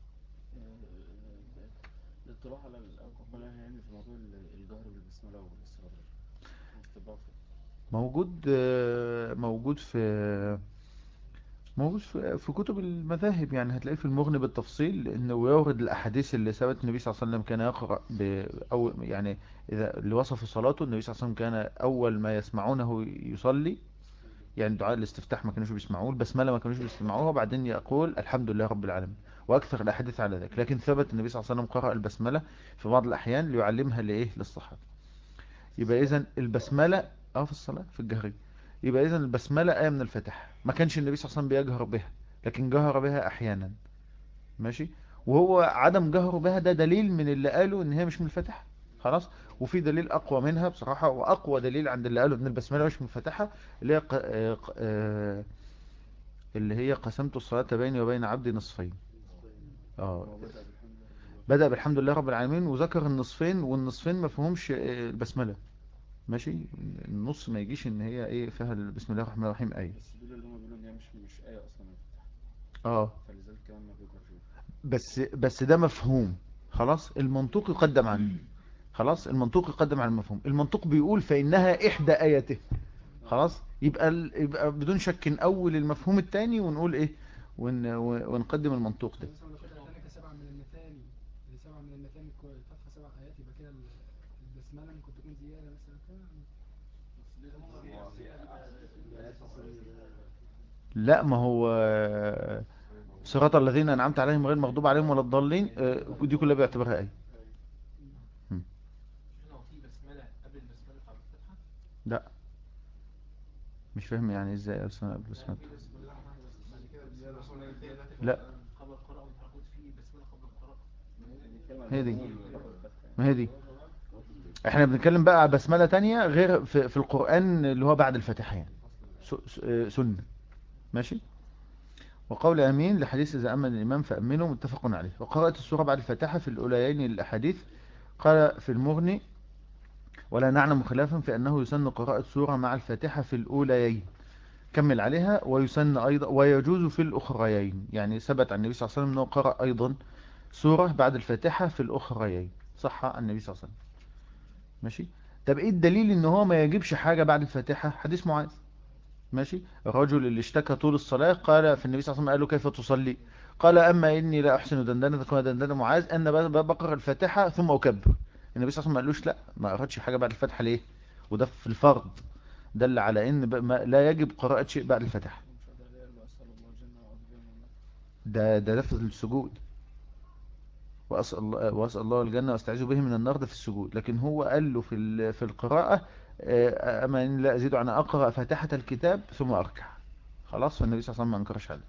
S6: الاطلاع على الأقوال يعني في موضوع الجهر بالبسملة والاستغفار استباق
S1: موجود آه، موجود في موجود في في كتب المذاهب يعني هتلاقيه في المغني بالتفصيل انه يورد الاحاديث اللي ثبت النبي صلى الله عليه وسلم كان يقرا ب او يعني اذا اللي وصف صلاته النبي صلى الله عليه وسلم كان اول ما يسمعونه يصلي يعني دعاء الاستفتاح ما كانوش بيسمعوه البسمله ما كانوش بيسمعوها وبعدين يقول الحمد لله رب العالمين واكثر الاحاديث على ذلك لكن ثبت النبي صلى الله عليه وسلم قرأ البسمله في بعض الاحيان ليعلمها لايه للصحابه يبقى اذا البسمله اه في الصلاه في الجهريه يبقى اذا البسمله ايه من الفاتحه ما كانش النبي صلى الله عليه وسلم بيجهر بها لكن جهر بها احيانا ماشي وهو عدم جهره بها ده دليل من اللي قالوا ان هي مش من الفاتحه خلاص وفي دليل اقوى منها بصراحه واقوى دليل عند اللي قالوا ان البسمله مش من الفاتحه اللي هي ق... آه، ق- آه، اللي هي قسمت الصلاه بيني وبين عبدي نصفين اه بدأ بالحمد لله رب العالمين وذكر النصفين والنصفين ما فيهمش آه، البسمله ماشي النص ما يجيش ان هي ايه فيها بسم الله الرحمن الرحيم ايه
S6: بس دول اللي هم بيقولوا ان هي مش مش آية أصلا من الفتح
S1: اه
S6: فلذلك كمان ما بيجرجوش
S1: بس بس ده مفهوم خلاص المنطوق يقدم عنه خلاص المنطوق يقدم على المفهوم المنطوق بيقول فإنها إحدى آياته خلاص يبقى ال- يبقى بدون شك نأول المفهوم التاني ونقول إيه ون ونقدم المنطوق ده
S3: مثلا لو كده ذلك سبعة من المثاني سبعة من المثاني كو- الفتحة سبع آيات يبقى كده ال- البسملة ممكن تكون زيادة مثلا كده
S1: لا ما هو صراط الذين أنعمت عليهم غير المغضوب عليهم ولا الضالين آه، دي كلها بيعتبرها آية
S4: هنا هو في بسملة قبل البسملة بتاع الفتحة
S1: لا مش فاهم يعني ازاي أصلا قبل بسملة
S4: في بسملة بعد كده بسملة
S1: لا
S4: قبل القراءة وتعقد في بسملة قبل القراءة
S1: هي دي ما هي دي احنا بنتكلم بقى على بسملة تانية غير في, في القرآن اللي هو بعد الفاتحة يعني س- س- آه، سنة ماشي وقول امين لحديث اذا امن الامام فامنوا متفق عليه وقرأت السورة بعد الفاتحة في الاوليين الاحاديث قال في المغني ولا نعلم خلافا في انه يسن قراءة سورة مع الفاتحة في الاوليين كمل عليها ويسن ايضا ويجوز في الاخريين يعني ثبت عن النبي صلى الله عليه وسلم انه قرأ ايضا سورة بعد الفاتحة في الاخريين صح عن النبي صلى الله عليه وسلم ماشي طب ايه الدليل ان هو ما يجيبش حاجة بعد الفاتحة حديث معاذ ماشي الرجل اللي اشتكى طول الصلاة قال في النبي صلى الله عليه وسلم قال له كيف تصلي قال اما اني لا احسن دندنة كما دندنة معاذ ان ب- بقرأ الفاتحة ثم اكبر النبي صلى الله عليه وسلم ما قالوش لا ما قرأتش حاجة بعد الفاتحة ليه وده في الفرض دل على ان ب- ما لا يجب قراءة شيء بعد الفاتحة
S6: مش هذا اللي قال له أسأل الله الجنة وأعوذ بها من النار
S1: ده ده لفظ السجود وأسأل الله, وأسأل الله الجنة واستعيذ به من النار ده في السجود لكن هو قال له في ال- في القراءة آه، أما إن لا أزيد عن أقرأ فاتحة الكتاب ثم أركع خلاص فالنبي صلى الله عليه وسلم ما أنكرش عليه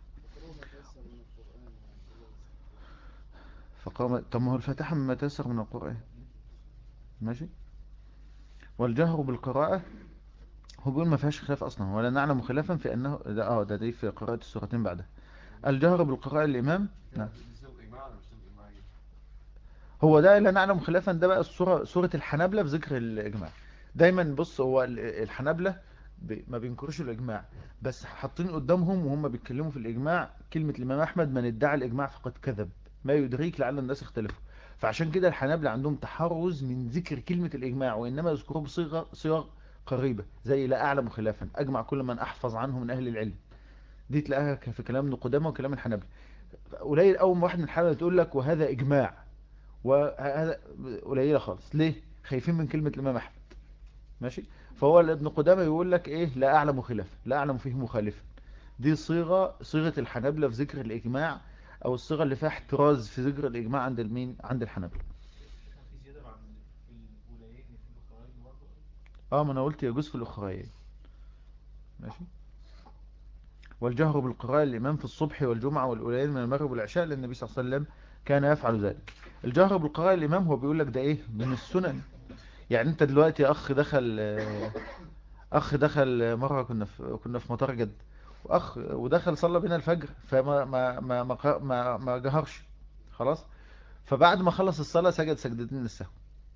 S1: فقام طب ما هو الفاتحة مما تيسر من القرآن ماشي والجهر بالقراءة هو بيقول ما فيهاش خلاف أصلا ولا نعلم خلافا في أنه ده اه ده دي في قراءة السورتين بعدها الجهر بالقراءة الإمام نعم
S5: بيسوق إجماع ولا مش بيسوق إجماع إيه؟
S1: هو ده لا نعلم خلافا ده بقى الصورة سورة الحنابلة في ذكر الإجماع دايما بص هو ال- الحنابلة ب- ما بينكروش الإجماع بس حاطين قدامهم وهم بيتكلموا في الإجماع كلمة الإمام أحمد من ادعى الإجماع فقد كذب ما يدريك لعل الناس اختلفوا فعشان كده الحنابلة عندهم تحرز من ذكر كلمة الإجماع وإنما يذكروه بصيغة صيغ قريبة زي لا أعلم خلافا أجمع كل من أحفظ عنه من أهل العلم دي تلاقيها في كلام ابن قدامه وكلام الحنابلة قليل اول ما واحد من الحنابلة تقول لك وهذا اجماع وهذا قليلة خالص ليه خايفين من كلمة الامام احمد ماشي فهو ابن قدامه يقول لك ايه لا اعلم خلافا لا اعلم فيه مخالفا دي صيغة صيغة الحنابلة في ذكر الاجماع او الصيغة اللي فيها احتراز في ذكر الاجماع عند المين عند الحنابلة
S4: في زيادة بعد في الأوليين في الأخرين برضه
S1: اه ما انا قلت يجوز في الاخرين ماشي والجهر بالقراءة الإمام في الصبح والجمعة والأولين من المغرب والعشاء لأن النبي صلى الله عليه وسلم كان يفعل ذلك الجهر بالقراءة الإمام هو بيقول لك ده إيه من السنن يعني أنت دلوقتي أخ دخل آه، أخ دخل مرة كنا في كنا في مطار جد وأخ ودخل صلى بينا الفجر فما ما ما ما قا- ما, ما جهرش خلاص فبعد ما خلص الصلاة سجد سجدتين السهو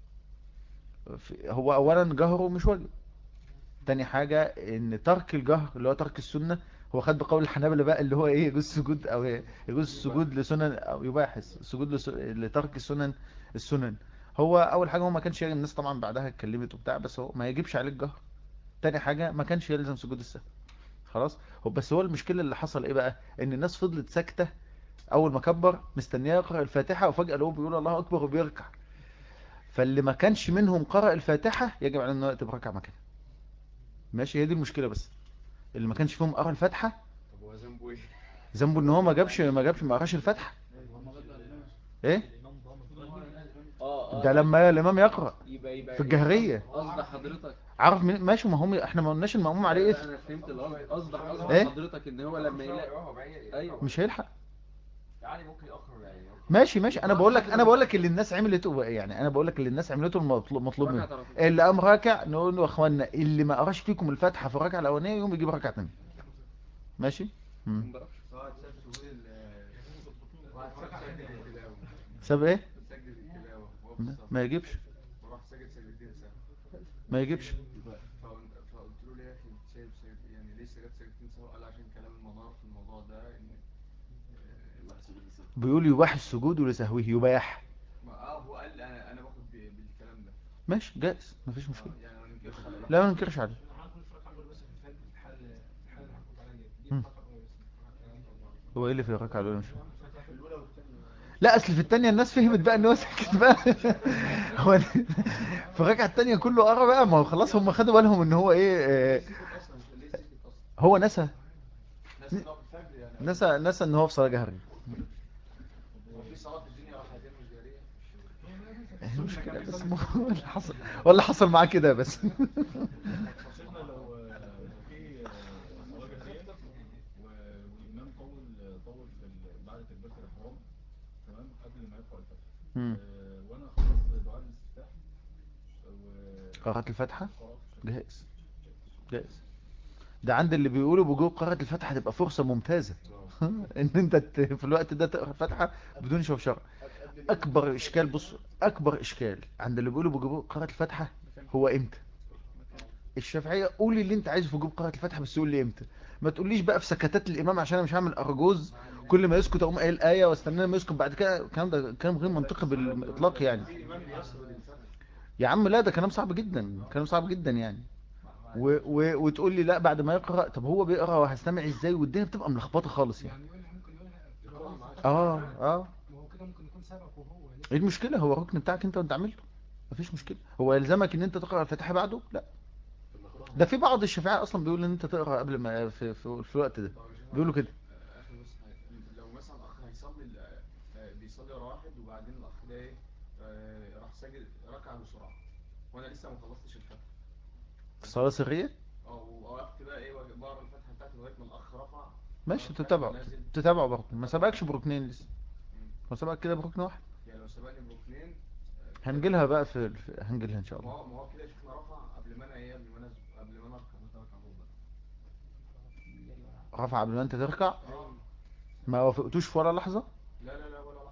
S1: في- هو أولا جهره مش واجب تاني حاجة ان ترك الجهر اللي هو ترك السنة هو خد بقول الحنابلة بقى اللي هو ايه يجوز السجود او إيه؟ يجوز السجود لسنن او يباح السجود لس- لترك السنن السنن هو اول حاجة هو ما كانش الناس طبعا بعدها اتكلمت وبتاع بس هو ما يجيبش عليه الجهر تاني حاجة ما كانش يلزم سجود السهو خلاص هو بس هو المشكلة اللي حصل ايه بقى ان الناس فضلت ساكتة اول ما كبر مستنيه يقرأ الفاتحة وفجأة لقوه بيقول الله اكبر وبيركع فاللي ما كانش منهم قرأ الفاتحة يجب عليه انه يأتي بركع مكانه ماشي هي دي المشكلة بس اللي ما كانش فيهم قرأ الفاتحة
S5: طب هو ذنبه ايه؟
S1: ذنبه ان هو ما جابش ما جابش ما قراش الفاتحة ايه
S6: اه اه
S1: ده لما الامام يقرأ
S6: يبقى يبقى
S1: في الجهرية
S6: قصد حضرتك
S1: عارف مين ماشي ما هم احنا ما قلناش المأموم عليه ايه
S6: انا فهمت القصد قصد قصد
S1: إيه؟
S6: حضرتك ان هو لما يلاقي
S5: هو بعيد
S6: ايوه
S1: مش هيلحق
S5: يعني ممكن يأخر يعني
S1: ماشي ماشي انا بقول لك انا بقول لك اللي الناس عملته يعني انا بقول لك اللي الناس عملته المطلوب مطلوب منه
S6: ركعة طرفين.
S1: اللي قام راكع نقول له يا اخوانا اللي ما قراش فيكم الفاتحة في الركعة الاولانية يقوم يجيب ركعة ثانيه ماشي مم.
S5: سواء تسجل سجود ال واحد سجل التلاوة
S1: ساب ايه
S5: سجل التلاوة وهو في
S1: ما-
S5: الصف
S1: ما يجيبش
S5: وراح سجل سجدتين سوا
S1: ما يجيبش
S5: فقل- فقلت له ليه يا اخي سايب سجد يعني ليه سجدت سجدتين سوا قال عشان كلام المنار في الموضوع ده ان آه،
S1: بيقول يباح السجود لسهوه يباح
S5: ما- اه هو قال انا انا باخد ب- بالكلام ده
S1: ماشي جائز مفيش مشكلة
S5: آه، يعني ما ننكرش عليه
S1: لا ما ننكرش عليه
S2: هناخد في ركعة أولى بس في الفجر الحل الحل اللي هنحط عليها دي
S1: مم.
S2: الركعة الأولى بس
S1: هو ايه اللي في الركعة الاولى مش فاهم.
S2: الفتحة في الأولى والثانية
S1: لا اصل في التانية الناس فهمت بقى ان هو ساكت بقى هو في الركعة التانية كله قرا بقى ما هو خلاص هم خدوا بالهم ان هو ايه آه،
S5: اصلا مش ليه سجد اصلا
S1: هو نسى
S5: ناس اللي هو في الفجر يعني
S1: نسى نسى ان هو في صلاة جهرية
S5: هو في صلاة في الدنيا ركعتين مش جارية
S1: إيه المشكلة بس ما- ولا حصل ولا حصل معاه كده بس
S4: شيخنا لو في صلاة جهرية والإمام طول طول في ال- بعد تكبيرة الإحرام تمام قبل ما يقرأ الفاتحة
S1: مم.
S4: آه، وأنا خلصت دعاء الاستفتاح و-
S1: قراءة الفاتحة
S4: وقرأت
S1: جائز جائز ده عند اللي بيقولوا بوجوب قراءة الفاتحة تبقى فرصة ممتازة ان انت ت- في الوقت ده تقرا الفاتحة بدون شوشرة اكبر اشكال بص اكبر اشكال عند اللي بيقولوا بوجوب قراءة الفاتحة هو امتى الشافعية قولي اللي انت عايزه في وجوب قراءة الفاتحة بس قول لي امتى ما تقوليش بقى في سكتات الامام عشان انا مش هعمل ارجوز كل ما يسكت اقوم قايل ايه واستنى لما يسكت بعد كده الكلام ده كلام غير منطقي بالاطلاق يعني يا عم لا ده كلام صعب جدا كلام صعب جدا يعني و و وتقول لي لا بعد ما يقرأ طب هو بيقرأ وهستمع ازاي والدنيا بتبقى ملخبطة خالص يعني
S3: يعني يقول ممكن يقول
S1: اه اه
S3: ما هو كده ممكن يكون سبق وهو لسه
S1: ايه المشكلة هو الركن بتاعك انت وانت عامله مفيش مشكلة هو يلزمك ان انت تقرأ الفاتحة بعده لا ده في بعض الشفعاء اصلا بيقول ان انت تقرأ قبل ما في, في, في الوقت ده بيقولوا كده
S5: اخر بس حاجة. لو مثلا اخ هيصلي ال- آه، بيصلي ورا واحد وبعدين الاخ ده ايه آه، راح ساجد ركع بسرعه وانا لسه ما خلصتش الفاتحه
S1: في الصلاة السرية
S5: اه ووقفت بقى ايه وأجي بقرا الفاتحه بتاعتي لغايه ما الاخ رفع
S1: ماشي
S5: أنا
S1: تتابعه
S5: نازل.
S1: تتابعه برضه ما سبقكش بركنين لسه
S5: مم.
S1: هو سبقك كده بركن واحد
S5: يعني لو سبقني بركنين آه،
S1: هنجيلها بقى في في- هنجيلها ان شاء
S5: ما
S1: الله
S5: هو ما هو كده شيخنا رفع قبل ما انا ايه قبل ما انا أز- قبل ما انا اركع
S1: رفع قبل ما انت تركع
S5: اه
S1: ما وافقتوش في ولا لحظة
S5: لا لا لا ولا لحظه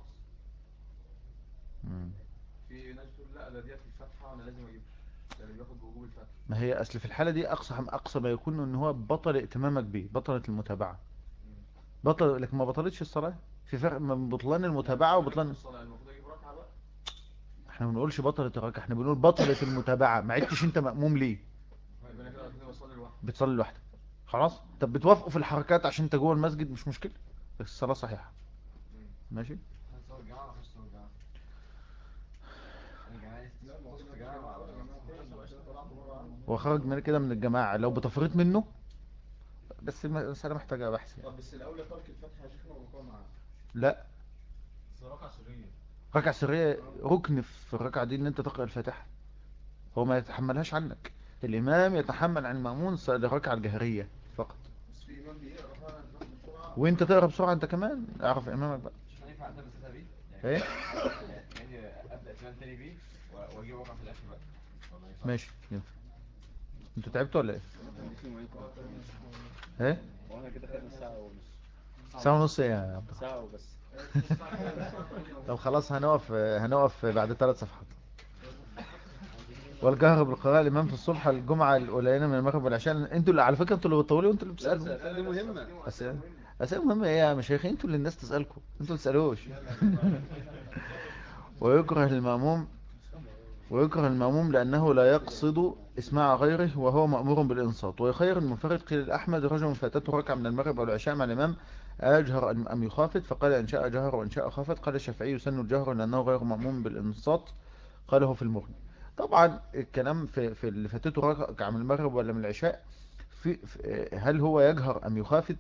S1: مم.
S5: في ناس تقول لا ده ديت الفاتحه وانا لازم اجيبها ده اللي بياخد بوجوب الفاتحه
S1: ما هي اصل في الحالة دي اقصى اقصى ما يكون ان هو بطل ائتمامك بيه بطلت المتابعة بطل لكن ما بطلتش الصلاة في فرق من بطلان المتابعة وبطلان
S5: الصلاه المفروض اجيب ركعه بقى
S1: احنا ما بنقولش بطلت الركعة احنا بنقول بطلت المتابعة ما عدتش انت مأموم ليه
S5: يبقى انا كده كده بصلي لوحدي
S1: بتصلي لوحدك خلاص طب بتوافقوا في الحركات عشان انت جوه المسجد مش مشكلة بس الصلاة صحيحة ماشي
S7: هنصور جامعة ولا مش صور جامعة؟ الجماعة دي في جامعة ولا
S1: وخرج من كده من الجماعة لو بتفريط منه بس المسألة محتاجة بحث يعني.
S5: طب بس الاولى ترك الفتحه يا شيخنا والركوع معاه
S1: لا
S4: بس ركعة سرية
S1: ركعة سرية ركن في الركعة دي ان انت تقرأ الفاتحة هو ما يتحملهاش عنك الامام يتحمل عن المأمون ص- الركعة الجهرية فقط
S5: بس في امام بيقرا فعلا بسرعه
S1: وانت تقرأ بسرعة انت كمان اعرف امامك بقى
S7: مش هينفع أبدأ بس بيه؟
S1: ايه
S7: يعني أبدأ كمان تاني بيه و- وأجيب وقع في الآخر بقى والله ينفع.
S1: ماشي ينفع انتوا تعبتوا ولا ايه
S6: اديك لي معاك
S1: ايه
S6: وانا كده خدنا ساعة ونص
S1: ساعة ونص ايه يا عبد
S6: ساعة وبس
S1: طب خلاص هنقف هنقف بعد ثلاث صفحات والجهر بالقراءة الإمام في الصبح الجمعة القليلة من المغرب والعشاء انتوا اللي على فكرة انتوا اللي بتطولوا وانتوا اللي بتسألوا
S6: دي مهمة
S1: أسئلة أسئلة مهمة ايه يا مشايخ انتوا اللي الناس تسألكم انتوا اللي تسألوش ويكره المأموم ويكره المأموم لأنه لا يقصد إسماع غيره وهو مأمور بالإنصات ويخير المنفرد قيل الأحمد رجل فاتته ركعة من المغرب والعشاء مع الإمام أجهر أم أم يخافت فقال إن شاء جهر وإن شاء خافت قال الشافعي يسن الجهر لأنه غير مأموم بالإنصات قاله في المغني طبعا الكلام في, في اللي فاتته ركعة من المغرب ولا من العشاء في في- هل هو يجهر أم يخافت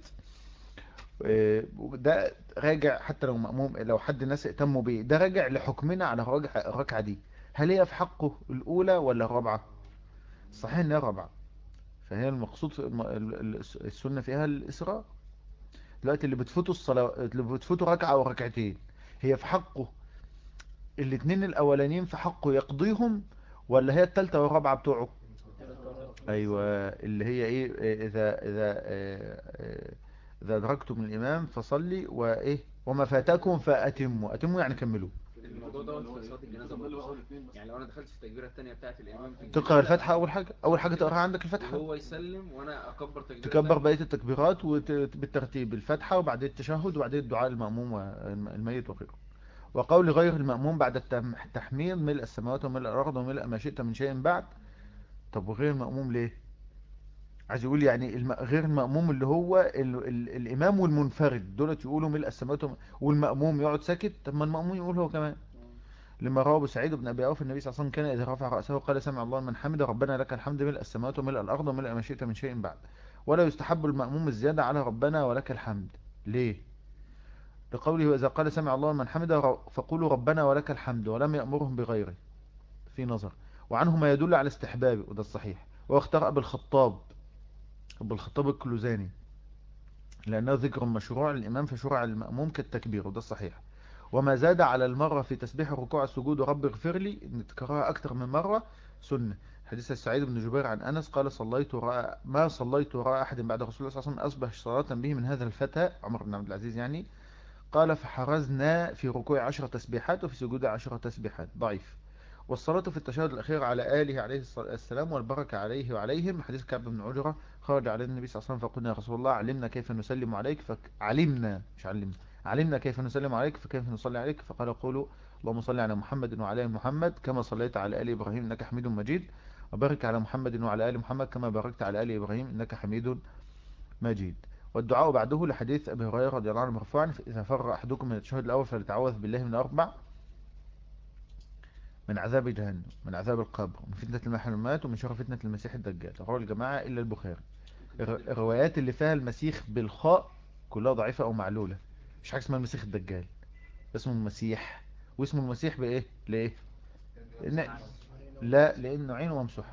S1: آه، ده راجع حتى لو مأموم لو حد الناس اهتموا بيه ده راجع لحكمنا على الرجع- الركعة دي هل هي في حقه الأولى ولا الرابعة صحيح ان هي الرابعة فهي المقصود في الم- ال- ال- السنة فيها الإسراء دلوقتي اللي بتفوتوا الصلاة اللي بتفوتوا ركعة أو ركعتين هي في حقه الاتنين الأولانيين في حقه يقضيهم ولا هي التالتة والرابعة بتوعه ايوه اللي هي ايه إيه، اذا اذا آه، آه، اذا ادركتم الامام فصلي وايه وما فاتكم فاتموا اتموا يعني كملوا
S6: الموضوع دوت في صلاة الجنازة برضه صح؟ يعني لو انا دخلت في التكبيرة التانية بتاعت الإمام في
S1: تقرا
S6: الجنازة،
S1: الفاتحه اول حاجه اول حاجه تقراها عندك الفاتحه
S6: وهو يسلم وانا اكبر تكبيرة
S1: تكبر
S6: تانية.
S1: بقيه التكبيرات وبالترتيب الفاتحه وبعدين التشهد وبعدين الدعاء الماموم والميت وغيره وقول غير الماموم بعد التم- التحميد ملء السماوات وملء الارض وملء ما شئت من شيء بعد طب وغير الماموم ليه عايز يقول يعني الم... غير المأموم اللي هو ال... ال... الإمام والمنفرد دولت يقولوا ملء السماوات وم- والمأموم يقعد ساكت طب ما المأموم يقول هو كمان لما رواه ابو سعيد بن ابي اوف النبي صلى الله عليه وسلم كان اذا رفع راسه قال سمع الله من حمده ربنا لك الحمد ملء السماوات وملء الارض وملء ما شئت من شيء بعد ولا يستحب المأموم الزياده على ربنا ولك الحمد ليه لقوله واذا قال سمع الله من حمده ر- فقولوا ربنا ولك الحمد ولم يأمرهم بغيره في نظر وعنه ما يدل على استحبابه وده الصحيح واختار ابو الخطاب ابو الخطاب الكلوزاني لأنه ذكر مشروع للإمام فشرع المأموم كالتكبير وده الصحيح وما زاد على المرة في تسبيح الركوع السجود ورب اغفر لي ان تكررها أكثر من مرة سنة حديث السعيد بن جبير عن أنس قال صليت وراء ما صليت وراء أحد بعد رسول الله صلى الله عليه وسلم أصبح صلاة به من هذا الفتى عمر بن عبد العزيز يعني قال فحرزنا في ركوع عشر تسبيحات وفي سجود عشر تسبيحات ضعيف والصلاة في التشهد الأخير على آله عليه الصلاة- السلام والبركة عليه وعليهم حديث كعب بن عجرة خرج علينا النبي صلى الله عليه وسلم فقلنا يا رسول الله علمنا كيف نسلم عليك فعلمنا مش علمنا علمنا كيف نسلم عليك فكيف نصلي عليك فقال قولوا اللهم صل على محمد وعلى ال محمد كما صليت على آل إبراهيم إنك حميد مجيد وبارك على محمد وعلى آل محمد كما باركت على آل إبراهيم إنك حميد مجيد والدعاء بعده لحديث أبي هريرة رضي الله عنه مرفوعا إذا فر أحدكم من التشهد الأول فليتعوذ بالله من أربع من عذاب جهنم من عذاب القبر ومن فتنة المحرمات ومن شر فتنة المسيح الدجال رواه الجماعة إلا البخاري الر- الروايات اللي فيها المسيح بالخاء كلها ضعيفة أو معلولة مش حاجة اسمها المسيح الدجال اسمه المسيح واسمه المسيح بإيه ليه لأن لا لأنه عينه ممسوحة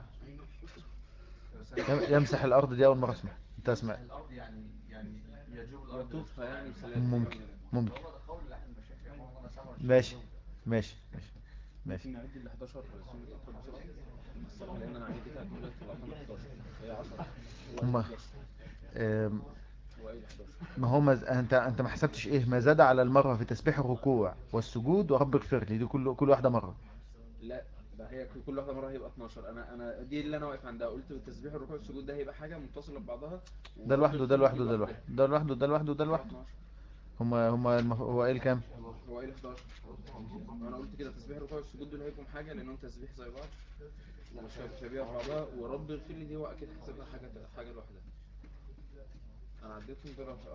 S1: يم- يمسح الأرض دي أول مرة اسمع أنت اسمع
S5: الارض يعني يعني يجوب الارض
S6: يطوفها يعني بسلام
S1: ممكن ممكن
S5: هو ده قول لاحد المشايخ يعني والله انا سامع
S1: ماشي ماشي ماشي ماشي
S6: ممكن نعد ال 11 سنة أكتر بسرعة الصراحة لأن أنا عندي كده دلوقتي طلعت من 11 هي 10
S1: هما أم،
S6: هو قايل 11
S1: ما هو مز... انت انت ما حسبتش ايه ما زاد على المرة في تسبيح الركوع والسجود ورب اغفر لي دي كل كل واحدة مرة
S6: لا ده هي كل واحدة مرة هيبقى 12 أنا أنا دي اللي أنا واقف عندها قلت تسبيح الركوع والسجود ده هيبقى حاجة متصلة ببعضها
S1: ده لوحده ده لوحده ده لوحده ده لوحده ده لوحده ده لوحده
S6: 12
S1: هما هما المف... هو قايل كام
S6: هو قايل 11 وانا قلت كده تسبيح الركوع والسجود دول هيبقوا حاجه لانهم تسبيح زي بعض ومش شبيهه ببعضها ورب اغفر لي دي هو اكيد حسبها حاجه حاجه لوحدها انا عديتهم دول 10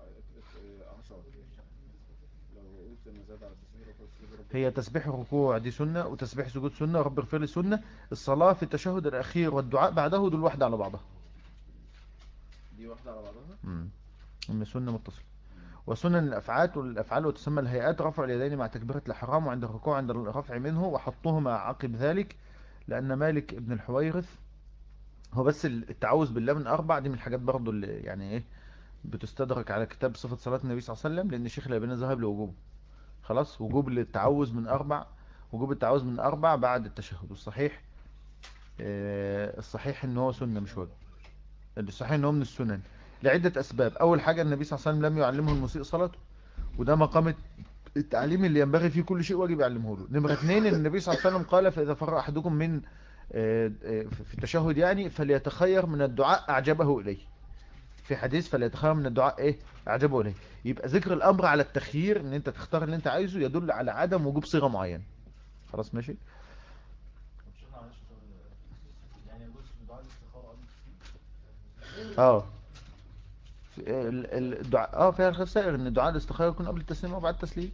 S6: لو قلت ان زاد على تسبيح ركوع السجود رب
S1: هي تسبيح الركوع دي سنة وتسبيح سجود سنة رب اغفر لي سنة الصلاة في التشهد الأخير والدعاء بعده دول واحدة على بعضها
S6: دي واحده على بعضها
S1: امم أم سنة متصلة وسنن الأفعال والأفعال وتسمى الهيئات رفع اليدين مع تكبيرة الإحرام وعند الركوع عند الرفع منه وحطهما عقب ذلك لأن مالك ابن الحويرث هو بس التعوذ بالله من أربع دي من الحاجات برضو اللي يعني إيه بتستدرك على كتاب صفة صلاة النبي صلى الله عليه وسلم لأن الشيخ الألباني ذهب لوجوبه خلاص وجوب التعوذ من أربع وجوب التعوذ من أربع بعد التشهد والصحيح آه، الصحيح إن هو سنة مش واجب الصحيح إن هو من السنن لعدة أسباب أول حاجة النبي صلى الله عليه وسلم لم يعلمه المسيء صلاته وده مقام التعليم اللي ينبغي فيه كل شيء واجب يعلمه له نمرة اثنين إن النبي صلى الله عليه وسلم قال فإذا فرغ أحدكم من آه، آه، في التشهد يعني فليتخير من الدعاء أعجبه إليه في حديث فليتخير من الدعاء إيه أعجبه إليه يبقى ذكر الأمر على التخيير إن أنت تختار اللي أنت عايزه يدل على عدم وجوب صيغة معينة خلاص ماشي
S4: طب شيخنا معلش سؤال يعني يجوز في دعاء الاستخارة قبل
S1: اه في- ال- ال- الدعاء اه فيها الخسائر ان دعاء الاستخارة يكون قبل التسليم وبعد التسليم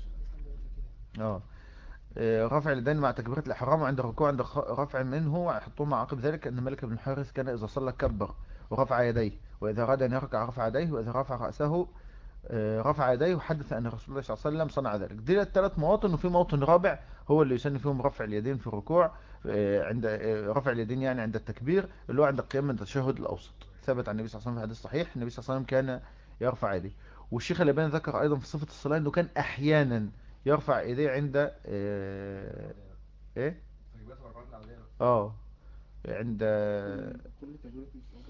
S1: اه آه، رفع اليدين مع تكبيرة الإحرام وعند الركوع عند خ- رفع منه ويحطهما عقب ذلك أن ملك بن الحارث كان إذا صلى كبر ورفع يديه وإذا أراد أن يركع رفع يديه وإذا رفع رأسه آه، رفع يديه وحدث أن رسول الله صلى الله عليه وسلم صنع ذلك دي الثلاث مواطن وفي موطن رابع هو اللي يسن فيهم رفع اليدين في الركوع آه، عند آه، رفع اليدين يعني عند التكبير اللي هو عند القيام من التشهد الأوسط ثبت عن النبي صلى الله عليه وسلم في حديث صحيح النبي صلى الله عليه وسلم كان يرفع يديه والشيخ الألباني ذكر أيضا في صفة الصلاة أنه كان أحيانا يرفع ايديه عند آه، ايه
S7: تكبيرات الأربعين العادية
S1: اه عند
S6: كل تجربه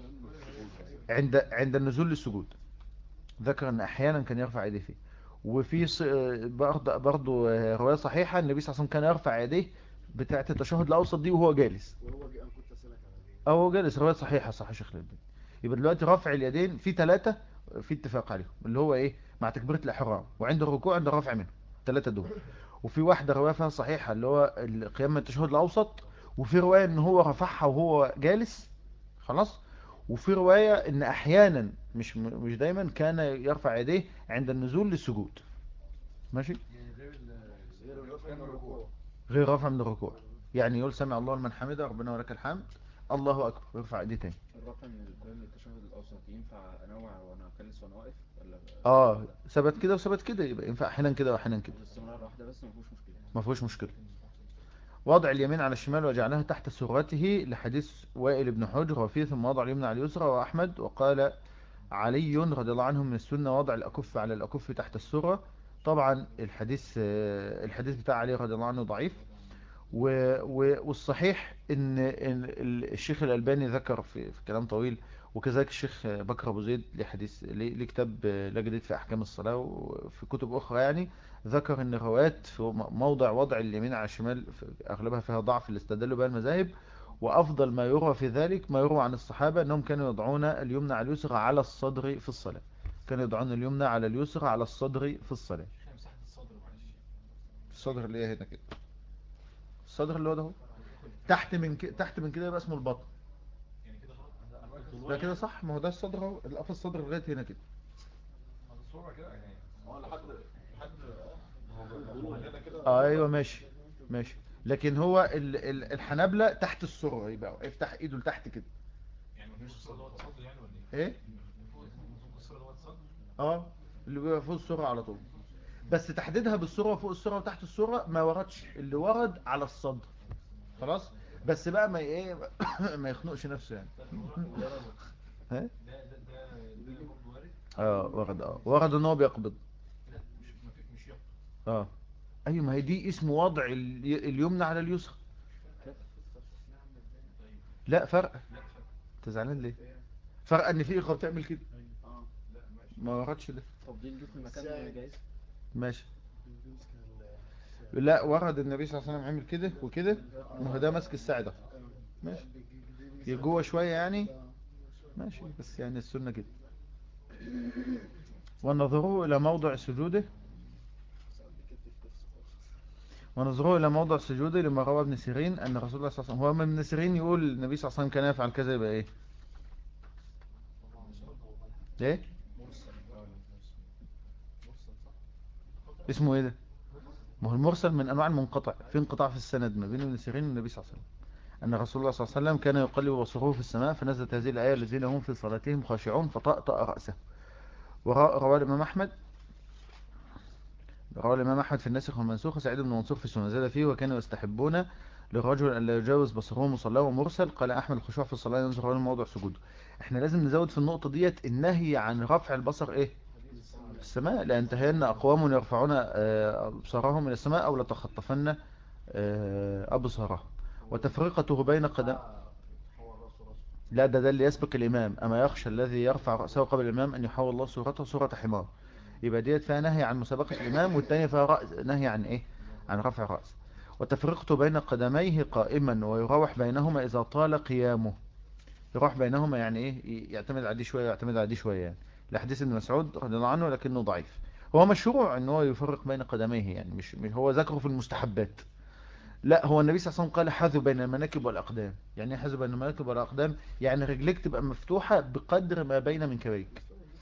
S6: مستوى
S1: عند عند النزول للسجود ذكر ان احيانا كان يرفع يديه فيه وفي ص- برضه برضه روايه صحيحه النبي صلى الله عليه وسلم كان يرفع يديه بتاعه التشهد الاوسط دي وهو جالس
S3: وهو جي- انا كنت اسالك على دي
S1: او هو جالس روايه صحيحه صح يا شيخ الألباني يبقى دلوقتي رفع اليدين في ثلاثه في اتفاق عليهم اللي هو ايه مع تكبيره الاحرام وعند الركوع عند الرفع منه ثلاثه دول وفي واحده روايه فيها صحيحه اللي هو القيام من التشهد الاوسط وفي روايه ان هو رفعها وهو جالس خلاص وفي روايه ان احيانا مش مش دايما كان يرفع يديه عند النزول للسجود ماشي
S7: يعني غير ال غير الركوع من الركوع
S1: غير رفع من الركوع يعني يقول سمع الله لمن حمده ربنا ولك الحمد الله اكبر ويرفع ايديه تاني
S6: الرفع من القيام للتشهد الاوسط ينفع انوع وانا جالس وانا واقف ولا
S1: اه ثبت كده وثبت كده يبقى ينفع احيانا كده واحيانا كده
S6: الاستمرار واحده بس ما فيهوش مشكله
S1: ما فيهوش مشكله وضع اليمين على الشمال وجعلها تحت سرته لحديث وائل بن حجر وفيه ثم وضع اليمنى على اليسرى واحمد وقال علي رضي الله عنه من السنه وضع الاكف على الاكف تحت السره طبعا الحديث آه، الحديث بتاع علي رضي الله عنه ضعيف و و والصحيح ان إن ال- الشيخ الألباني ذكر في, في كلام طويل وكذلك الشيخ بكر ابو زيد ليه حديث ليه ليه كتاب لا جديد في احكام الصلاة وفي كتب اخرى يعني ذكر ان الروايات في م- موضع وضع اليمين على الشمال في- اغلبها فيها ضعف اللي استدلوا بها المذاهب وافضل ما يروى في ذلك ما يروى عن الصحابة انهم كانوا يضعون اليمنى على اليسرى على الصدر في الصلاة كانوا يضعون اليمنى على اليسرى على الصدر في الصلاة
S2: احنا مساحة الصدر معلش
S1: الصدر اللي هي هنا كده الصدر اللي هو ده اهو تحت من كده تحت من كده يبقى اسمه البطن
S2: يعني كده غلط
S1: ده كده صح ما هو ده الصدر اهو القفص الصدر لغايه هنا كده
S7: الصورة كده يعني
S4: اه لحد لحد اه هنا كده
S1: آه ايوه ماشي ماشي لكن هو ال ال الحنابلة تحت السرة يبقى افتح ايده لتحت كده
S2: يعني مفيش الصدر اللي هو الصدر يعني ولا ايه؟
S1: ايه
S2: من فوق من فوق الصدر اللي هو الصدر
S1: اه اللي بيبقى فوق السرة على طول بس تحديدها بالسرة وفوق السرة وتحت السرة ما وردش اللي ورد على الصدر خلاص بس بقى ما ايه ما يخنقش نفسه يعني ها
S2: ده ده ده ده برضه وارد
S1: اه ورد اه ورد ان هو بيقبض
S2: لا مش ما في مش يقطع
S1: اه ايوه ما هي دي اسم وضع الي- اليمنى على اليسرى لا فرق
S2: لا فرق
S1: انت زعلان ليه فرق ان في اخوه بتعمل كده
S6: اه
S1: ما وردش ده
S6: تفضيل دي في المكان جايز
S1: ماشي لا ورد النبي صلى الله عليه وسلم عمل كده وكده ما هو ده ماسك الساعد اهو ماشي هي جوه شويه يعني ماشي بس يعني السنه كده ونظروه الى موضع سجوده ونظروه الى موضع سجوده لما روى ابن سيرين ان رسول الله صلى الله عليه وسلم هو من ابن سيرين يقول النبي صلى الله عليه وسلم كان يفعل كذا يبقى ايه ايه
S4: مرسل مرسل صح
S1: اسمه ايه ده ما هو المرسل من انواع المنقطع في انقطاع في السند ما بين ابن سيرين والنبي صلى الله عليه وسلم ان رسول الله صلى الله عليه وسلم كان يقلب بصره في السماء فنزلت هذه الايه الذين هم في صلاتهم خاشعون فطأطأ رأسه وروى الامام احمد روى الامام احمد في الناسخ والمنسوخ سعيد بن منصور في سنن زاد فيه وكانوا يستحبون للرجل ان لا يجاوز بصره مصلاه ومرسل قال احمد الخشوع في الصلاه ينظر الى موضع سجوده احنا لازم نزود في النقطه ديت النهي عن رفع البصر ايه في السماء لأن تهين أقوام يرفعون آه، أبصارهم إلى السماء أو لتخطفن آه، أبصارهم وتفرقته بين قدم لا ده ده اللي يسبق الإمام أما يخشى الذي يرفع رأسه قبل الإمام أن يحول الله صورته صورة حمار يبقى ديت فيها نهي عن مسابقة الإمام والتانية فيها رأس نهي عن إيه عن رفع الرأس وتفرقته بين قدميه قائما ويروح بينهما إذا طال قيامه يروح بينهما يعني إيه يعتمد على دي شوية يعتمد على دي شوية يعني لحديث ابن مسعود رضي الله عنه لكنه ضعيف هو مشروع ان هو يفرق بين قدميه يعني مش مش هو ذكره في المستحبات لا هو النبي صلى الله عليه وسلم قال حذو بين المناكب والاقدام يعني ايه حذو بين المناكب والاقدام يعني رجليك تبقى مفتوحة بقدر ما بين منكبيك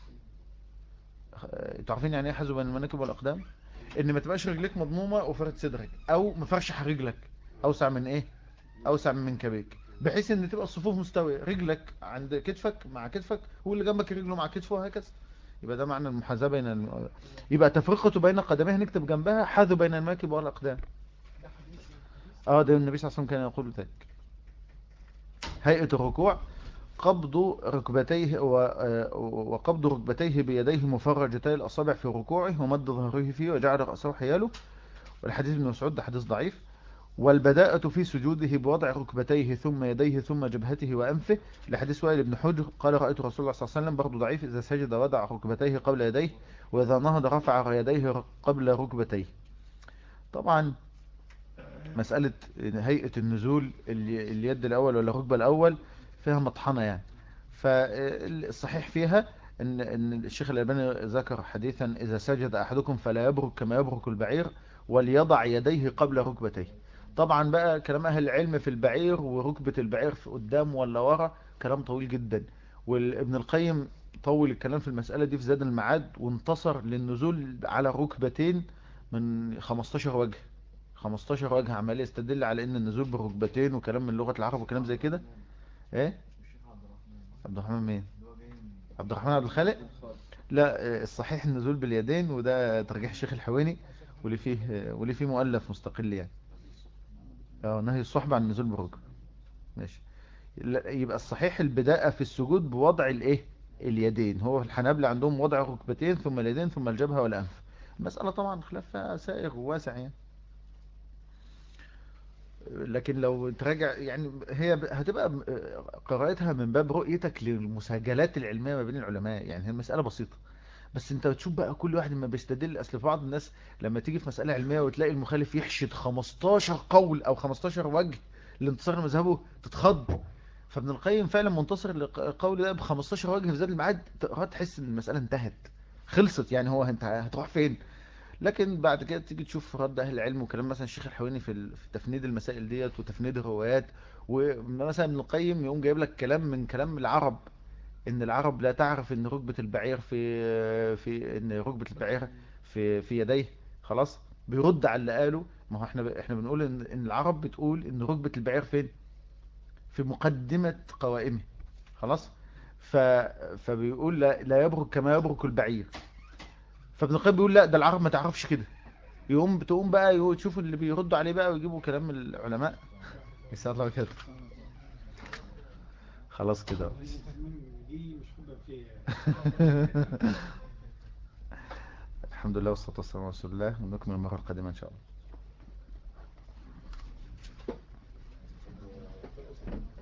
S1: آه، تعرفين يعني ايه حذو بين المناكب والاقدام ان ما تبقاش رجليك مضمومة وفرد صدرك او مفرشح رجلك اوسع من ايه اوسع من منكبيك بحيث ان تبقى الصفوف مستوية رجلك عند كتفك مع كتفك واللي جنبك رجله مع كتفه وهكذا يبقى ده معنى المحاذاة بين الم... يبقى تفرقة بين قدميه نكتب جنبها حاذو بين الماكب والاقدام اه ده النبي صلى الله عليه وسلم كان يقول ذلك هيئة الركوع قبض ركبتيه و... آه، وقبض ركبتيه بيديه مفرجتي الأصابع في ركوعه ومد ظهره فيه وجعل رأسه حياله والحديث ابن مسعود ده حديث ضعيف والبداءة في سجوده بوضع ركبتيه ثم يديه ثم جبهته وأنفه لحديث وائل بن حجر قال رأيت رسول الله صلى الله عليه وسلم برضو ضعيف إذا سجد وضع ركبتيه قبل يديه وإذا نهض رفع يديه قبل ركبتيه طبعا مسألة هيئة النزول ال- اليد الأول ولا الركبة الأول فيها مطحنة يعني فالصحيح فيها ان ان الشيخ الألباني ذكر حديثا إذا سجد أحدكم فلا يبرك كما يبرك البعير وليضع يديه قبل ركبتيه طبعا بقى كلام أهل العلم في البعير وركبة البعير في قدام ولا ورا كلام طويل جدا وابن القيم طول الكلام في المسألة دي في زاد المعاد وانتصر للنزول على ركبتين من 15 وجه 15 وجه عمال يستدل على ان النزول بالركبتين وكلام من لغة العرب وكلام زي كده ايه عبد الرحمن مين عبد الرحمن عبد الخالق لا آه، الصحيح النزول باليدين وده ترجيح الشيخ الحويني واللي فيه آه، واللي فيه مؤلف مستقل يعني اه نهي الصحبة عن النزول بالركب ماشي لا، يبقى الصحيح البداءة في السجود بوضع الايه اليدين هو الحنابلة عندهم وضع الركبتين ثم اليدين ثم الجبهة والأنف المسألة طبعا خلافها سائغ وواسع يعني لكن لو تراجع يعني هي ب- هتبقى م- قراءتها من باب رؤيتك للمساجلات العلمية ما بين العلماء يعني هي المسألة بسيطة بس انت بتشوف بقى كل واحد ما بيستدل اصل في بعض الناس لما تيجي في مسألة علمية وتلاقي المخالف يحشد 15 قول او 15 وجه لانتصار مذهبه تتخض فابن القيم فعلا منتصر للقول ده ب 15 وجه في زاد المعاد تقرأ تحس ان المسألة انتهت خلصت يعني هو انت هتروح فين لكن بعد كده تيجي تشوف رد اهل العلم وكلام مثلا الشيخ الحويني في ال- في تفنيد المسائل ديت وتفنيد الروايات ومثلا ابن القيم يقوم جايب لك كلام من كلام العرب ان العرب لا تعرف ان ركبة البعير في في ان ركبة البعير في في يديه خلاص بيرد على اللي قاله ما هو احنا احنا بنقول ان ان العرب بتقول ان ركبة البعير فين في مقدمة قوائمه خلاص ف فبيقول لا, لا يبرك كما يبرك البعير فابن القيم بيقول لا ده العرب ما تعرفش كده يقوم بتقوم بقى يقول- تشوفوا اللي بيردوا عليه بقى ويجيبوا كلام من العلماء يسأل الله كده خلاص كده
S3: دي مش حبا فيا
S1: الحمد لله والصلاة والسلام على رسول الله ونكمل المرة القادمة إن شاء الله